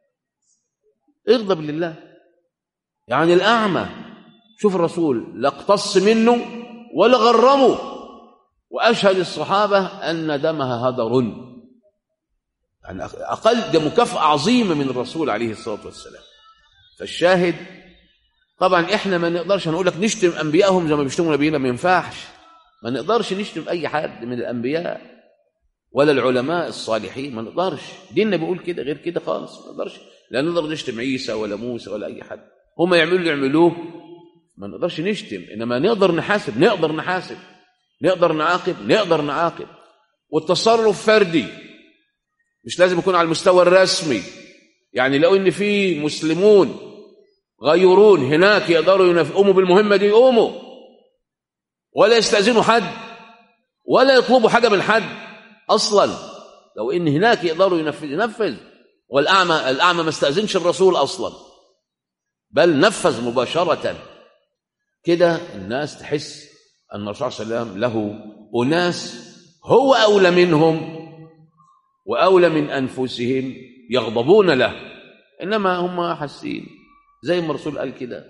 اغضب لله يعني الاعمى شوف الرسول لا اقتص منه ولا غرمه واشهد الصحابه ان دمها هدر يعني اقل ده مكافاه عظيمه من الرسول عليه الصلاه والسلام فالشاهد طبعا احنا ما نقدرش هنقول لك نشتم انبيائهم زي ما بيشتموا نبينا ما ينفعش ما نقدرش نشتم اي حد من الانبياء ولا العلماء الصالحين ما نقدرش ديننا بيقول كده غير كده خالص ما نقدرش لا نقدر نشتم عيسى ولا موسى ولا اي حد هم يعملوا اللي يعملوه ما نقدرش نشتم انما نقدر نحاسب نقدر نحاسب نقدر نعاقب نقدر نعاقب والتصرف فردي مش لازم يكون على المستوى الرسمي يعني لو ان في مسلمون غيرون هناك يقدروا يقوموا بالمهمه دي يقوموا ولا يستاذنوا حد ولا يطلبوا حاجه من حد اصلا لو ان هناك يقدروا ينفذ ينفذ والاعمى الاعمى ما استاذنش الرسول اصلا بل نفذ مباشره كده الناس تحس ان الرسول صلى الله عليه وسلم له اناس هو اولى منهم واولى من انفسهم يغضبون له انما هم حاسين زي ما الرسول قال كده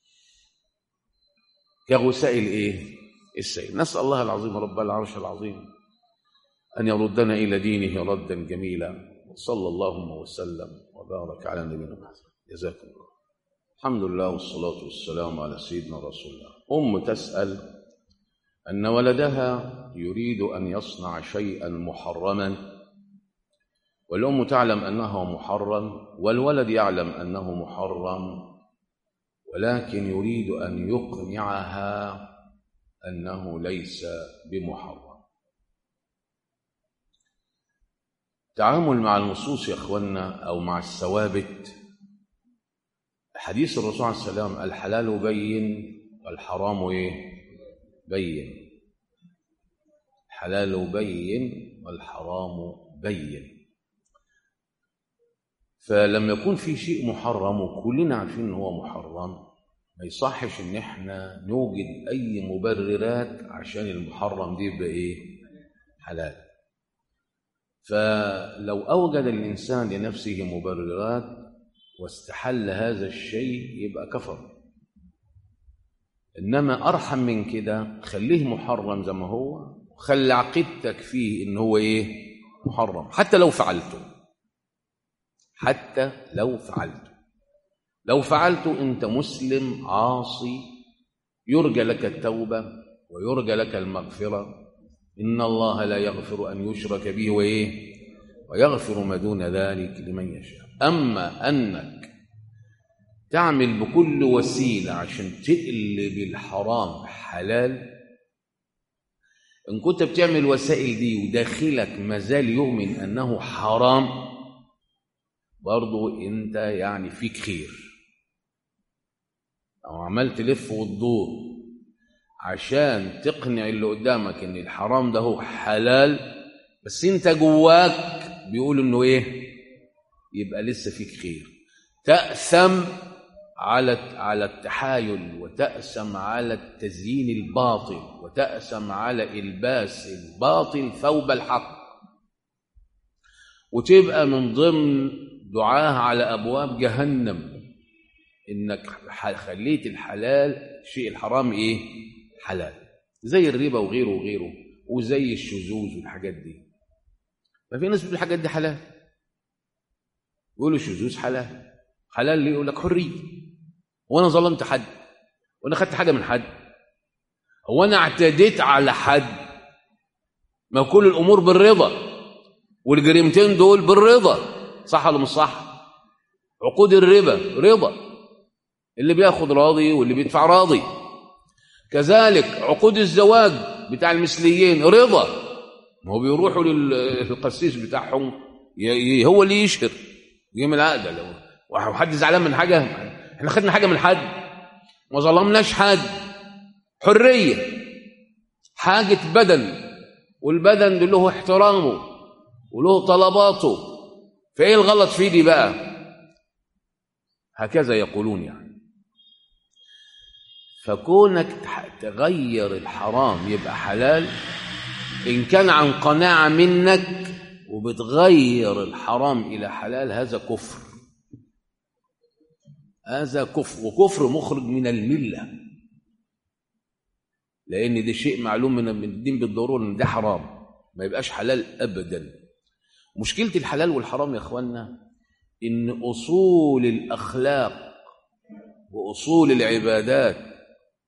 كغساء الايه السيل نسال الله العظيم رب العرش العظيم ان يردنا الى دينه ردا جميلا صلى اللهم وسلم وبارك على نبينا محمد جزاكم الله الحمد لله والصلاه والسلام على سيدنا رسول الله ام تسال ان ولدها يريد ان يصنع شيئا محرما والأم تعلم أنه محرم والولد يعلم أنه محرم ولكن يريد أن يقنعها أنه ليس بمحرم التعامل مع النصوص يا أخوانا أو مع الثوابت حديث الرسول عليه السلام الحلال بين والحرام إيه؟ بين الحلال بين والحرام بين فلما يكون في شيء محرم وكلنا عارفين ان هو محرم ما يصحش ان احنا نوجد اي مبررات عشان المحرم دي يبقى ايه حلال فلو اوجد الانسان لنفسه مبررات واستحل هذا الشيء يبقى كفر انما ارحم من كده خليه محرم زي ما هو وخلي عقيدتك فيه ان هو ايه محرم حتى لو فعلته حتى لو فعلت لو فعلت انت مسلم عاصي يرجى لك التوبه ويرجى لك المغفرة إن الله لا يغفر أن يشرك به وإيه ويغفر ما دون ذلك لمن يشاء أما أنك تعمل بكل وسيلة عشان تقلب الحرام حلال إن كنت بتعمل الوسائل دي وداخلك مازال يؤمن أنه حرام برضو أنت يعني فيك خير أو عملت لف وتدور عشان تقنع اللي قدامك ان الحرام ده هو حلال بس انت جواك بيقول انه ايه يبقى لسه فيك خير تأثم على على التحايل وتأسم على التزيين الباطل وتأسم على إلباس الباطل ثوب الحق وتبقى من ضمن دعاه على أبواب جهنم إنك خليت الحلال شيء الحرام إيه حلال زي الربا وغيره وغيره وزي الشذوذ والحاجات دي ما في ناس بتقول الحاجات دي حلال يقولوا الشذوذ حلال حلال ليه يقول لك حريه هو انا ظلمت حد وانا خدت حاجه من حد هو انا اعتديت على حد ما كل الامور بالرضا والجريمتين دول بالرضا صح ولا مش صح عقود الربا رضا اللي بياخد راضي واللي بيدفع راضي كذلك عقود الزواج بتاع المثليين رضا ما هو بيروحوا للقسيس بتاعهم هو اللي يشهر يوم العقد لو وحد زعلان من حاجه احنا خدنا حاجه من حد ما ظلمناش حد حريه حاجه بدن والبدن ده له احترامه وله طلباته فايه الغلط في دي بقى هكذا يقولون يعني فكونك تغير الحرام يبقى حلال إن كان عن قناعة منك وبتغير الحرام إلى حلال هذا كفر هذا كفر وكفر مخرج من الملة لأن ده شيء معلوم من الدين بالضرورة إن ده حرام ما يبقاش حلال أبدا مشكلة الحلال والحرام يا إخوانا إن أصول الأخلاق وأصول العبادات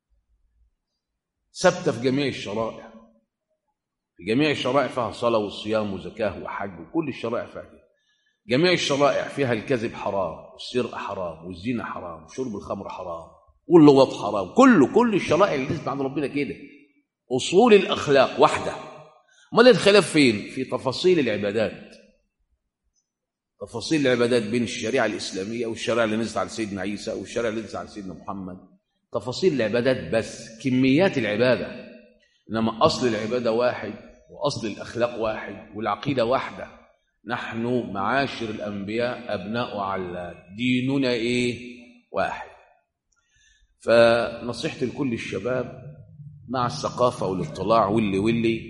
ثابته في جميع الشرائع في جميع الشرائع فيها صلاه وصيام وزكاه وحج وكل الشرائع فيها كده جميع الشرائع فيها الكذب حرام والسرقه حرام والزنا حرام وشرب الخمر حرام واللواط حرام كله كل الشرائع اللي نزلت عند ربنا كده اصول الاخلاق واحده امال الخلاف فين في تفاصيل العبادات تفاصيل العبادات بين الشريعه الاسلاميه والشريعه اللي نزلت على سيدنا عيسى والشريعه اللي نزلت على سيدنا محمد تفاصيل العبادات بس كميات العبادة إنما أصل العبادة واحد وأصل الأخلاق واحد والعقيدة واحدة نحن معاشر الأنبياء أبناء علات ديننا إيه واحد فنصيحتي لكل الشباب مع الثقافة والاطلاع واللي واللي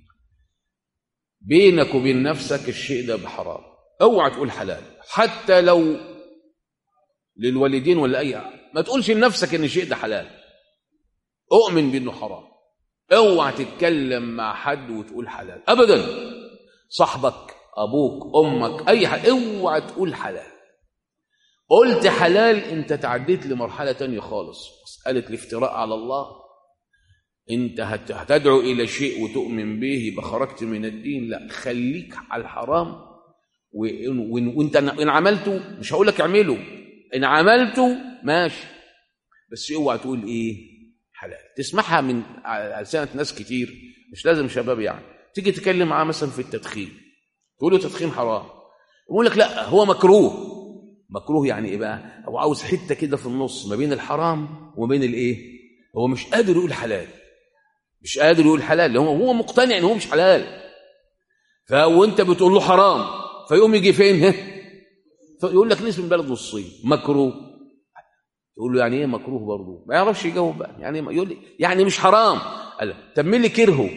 بينك وبين نفسك الشيء ده بحرام اوعى تقول حلال حتى لو للوالدين ولا اي ما تقولش لنفسك ان الشيء ده حلال اؤمن بانه حرام اوعى تتكلم مع حد وتقول حلال ابدا صاحبك ابوك امك اي حد اوعى تقول حلال قلت حلال انت تعديت لمرحله تانية خالص مساله الافتراء على الله انت هتدعو الى شيء وتؤمن به يبقى خرجت من الدين لا خليك على الحرام وانت ان عملته مش هقول لك اعمله ان عملته ماشي بس اوعى تقول ايه حلال تسمعها من على سنه ناس كتير مش لازم شباب يعني تيجي تتكلم معاه مثلا في التدخين تقول له تدخين حرام يقول لك لا هو مكروه مكروه يعني ايه بقى هو عاوز حته كده في النص ما بين الحرام وما بين الايه هو مش قادر يقول حلال مش قادر يقول حلال هو هو مقتنع ان هو مش حلال فوانت بتقول له حرام فيقوم يجي فين ها يقول لك نسبه بلد نصين مكروه تقول له يعني ايه مكروه برضه ما يعرفش يجاوب بقى يعني يقول لي يعني مش حرام قال طب مين اللي كرهه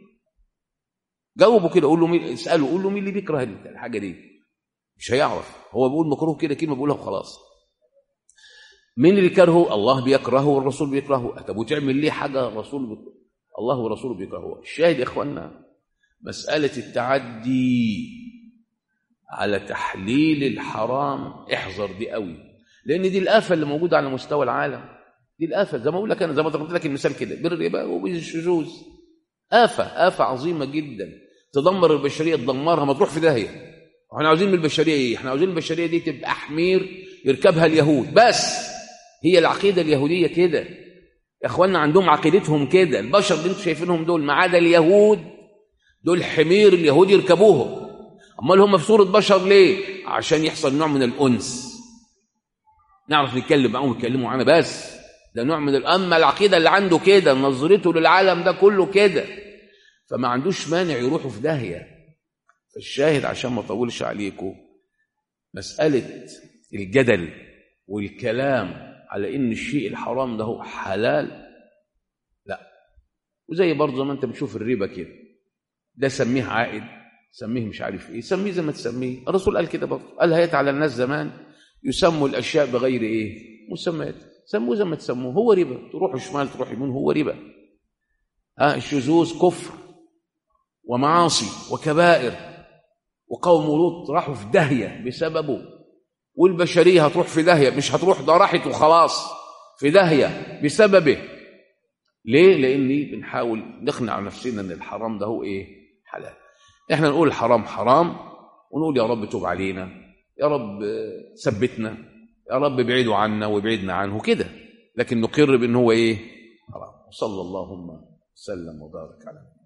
جاوبه كده قول له مين اساله قول له مين اللي بيكره الحاجه دي مش هيعرف هو بيقول مكروه كده كلمه بيقولها وخلاص مين اللي كرهه الله بيكرهه والرسول بيكرهه طب وتعمل ليه حاجه الرسول بيكره. الله ورسوله بيكرهوها الشاهد يا اخوانا مساله التعدي على تحليل الحرام احذر دي قوي لان دي الافه اللي موجوده على مستوى العالم دي الآفة زي ما أقول لك أنا زي ما ضربت لك المثال كده بالربا وبالشذوذ آفة آفة عظيمة جدا تدمر البشرية تدمرها ما تروح في داهية احنا عاوزين من البشرية ايه احنا عاوزين البشرية دي تبقى حمير يركبها اليهود بس هي العقيدة اليهودية كده يا اخوانا عندهم عقيدتهم كده البشر اللي انتم شايفينهم دول ما عدا اليهود دول حمير اليهود يركبوهم امال هم في صورة بشر ليه عشان يحصل نوع من الأنس نعرف نتكلم معاهم يتكلموا معانا بس ده نوع من اما العقيدة اللي عنده كده نظرته للعالم ده كله كده فما عندوش مانع يروحوا في داهية فالشاهد عشان ما اطولش عليكم مسألة الجدل والكلام على ان الشيء الحرام ده هو حلال لا وزي برضه ما انت بتشوف الربا كده ده سميه عائد سميه مش عارف ايه سميه زي ما تسميه الرسول قال كده برضه قال هيت على الناس زمان يسموا الاشياء بغير ايه مسميات سموه زي ما تسموه هو ربا تروح شمال تروح يمين هو ربا ها الشذوذ كفر ومعاصي وكبائر وقوم لوط راحوا في داهيه بسببه والبشريه هتروح في داهيه مش هتروح ده راحت وخلاص في داهيه بسببه ليه لاني بنحاول نقنع نفسنا ان الحرام ده هو ايه حلال احنا نقول الحرام حرام ونقول يا رب توب علينا يا رب ثبتنا يا رب ابعدوا عنا وابعدنا عنه كده لكن نقر بان هو ايه حرام صلى اللهم وسلم وبارك على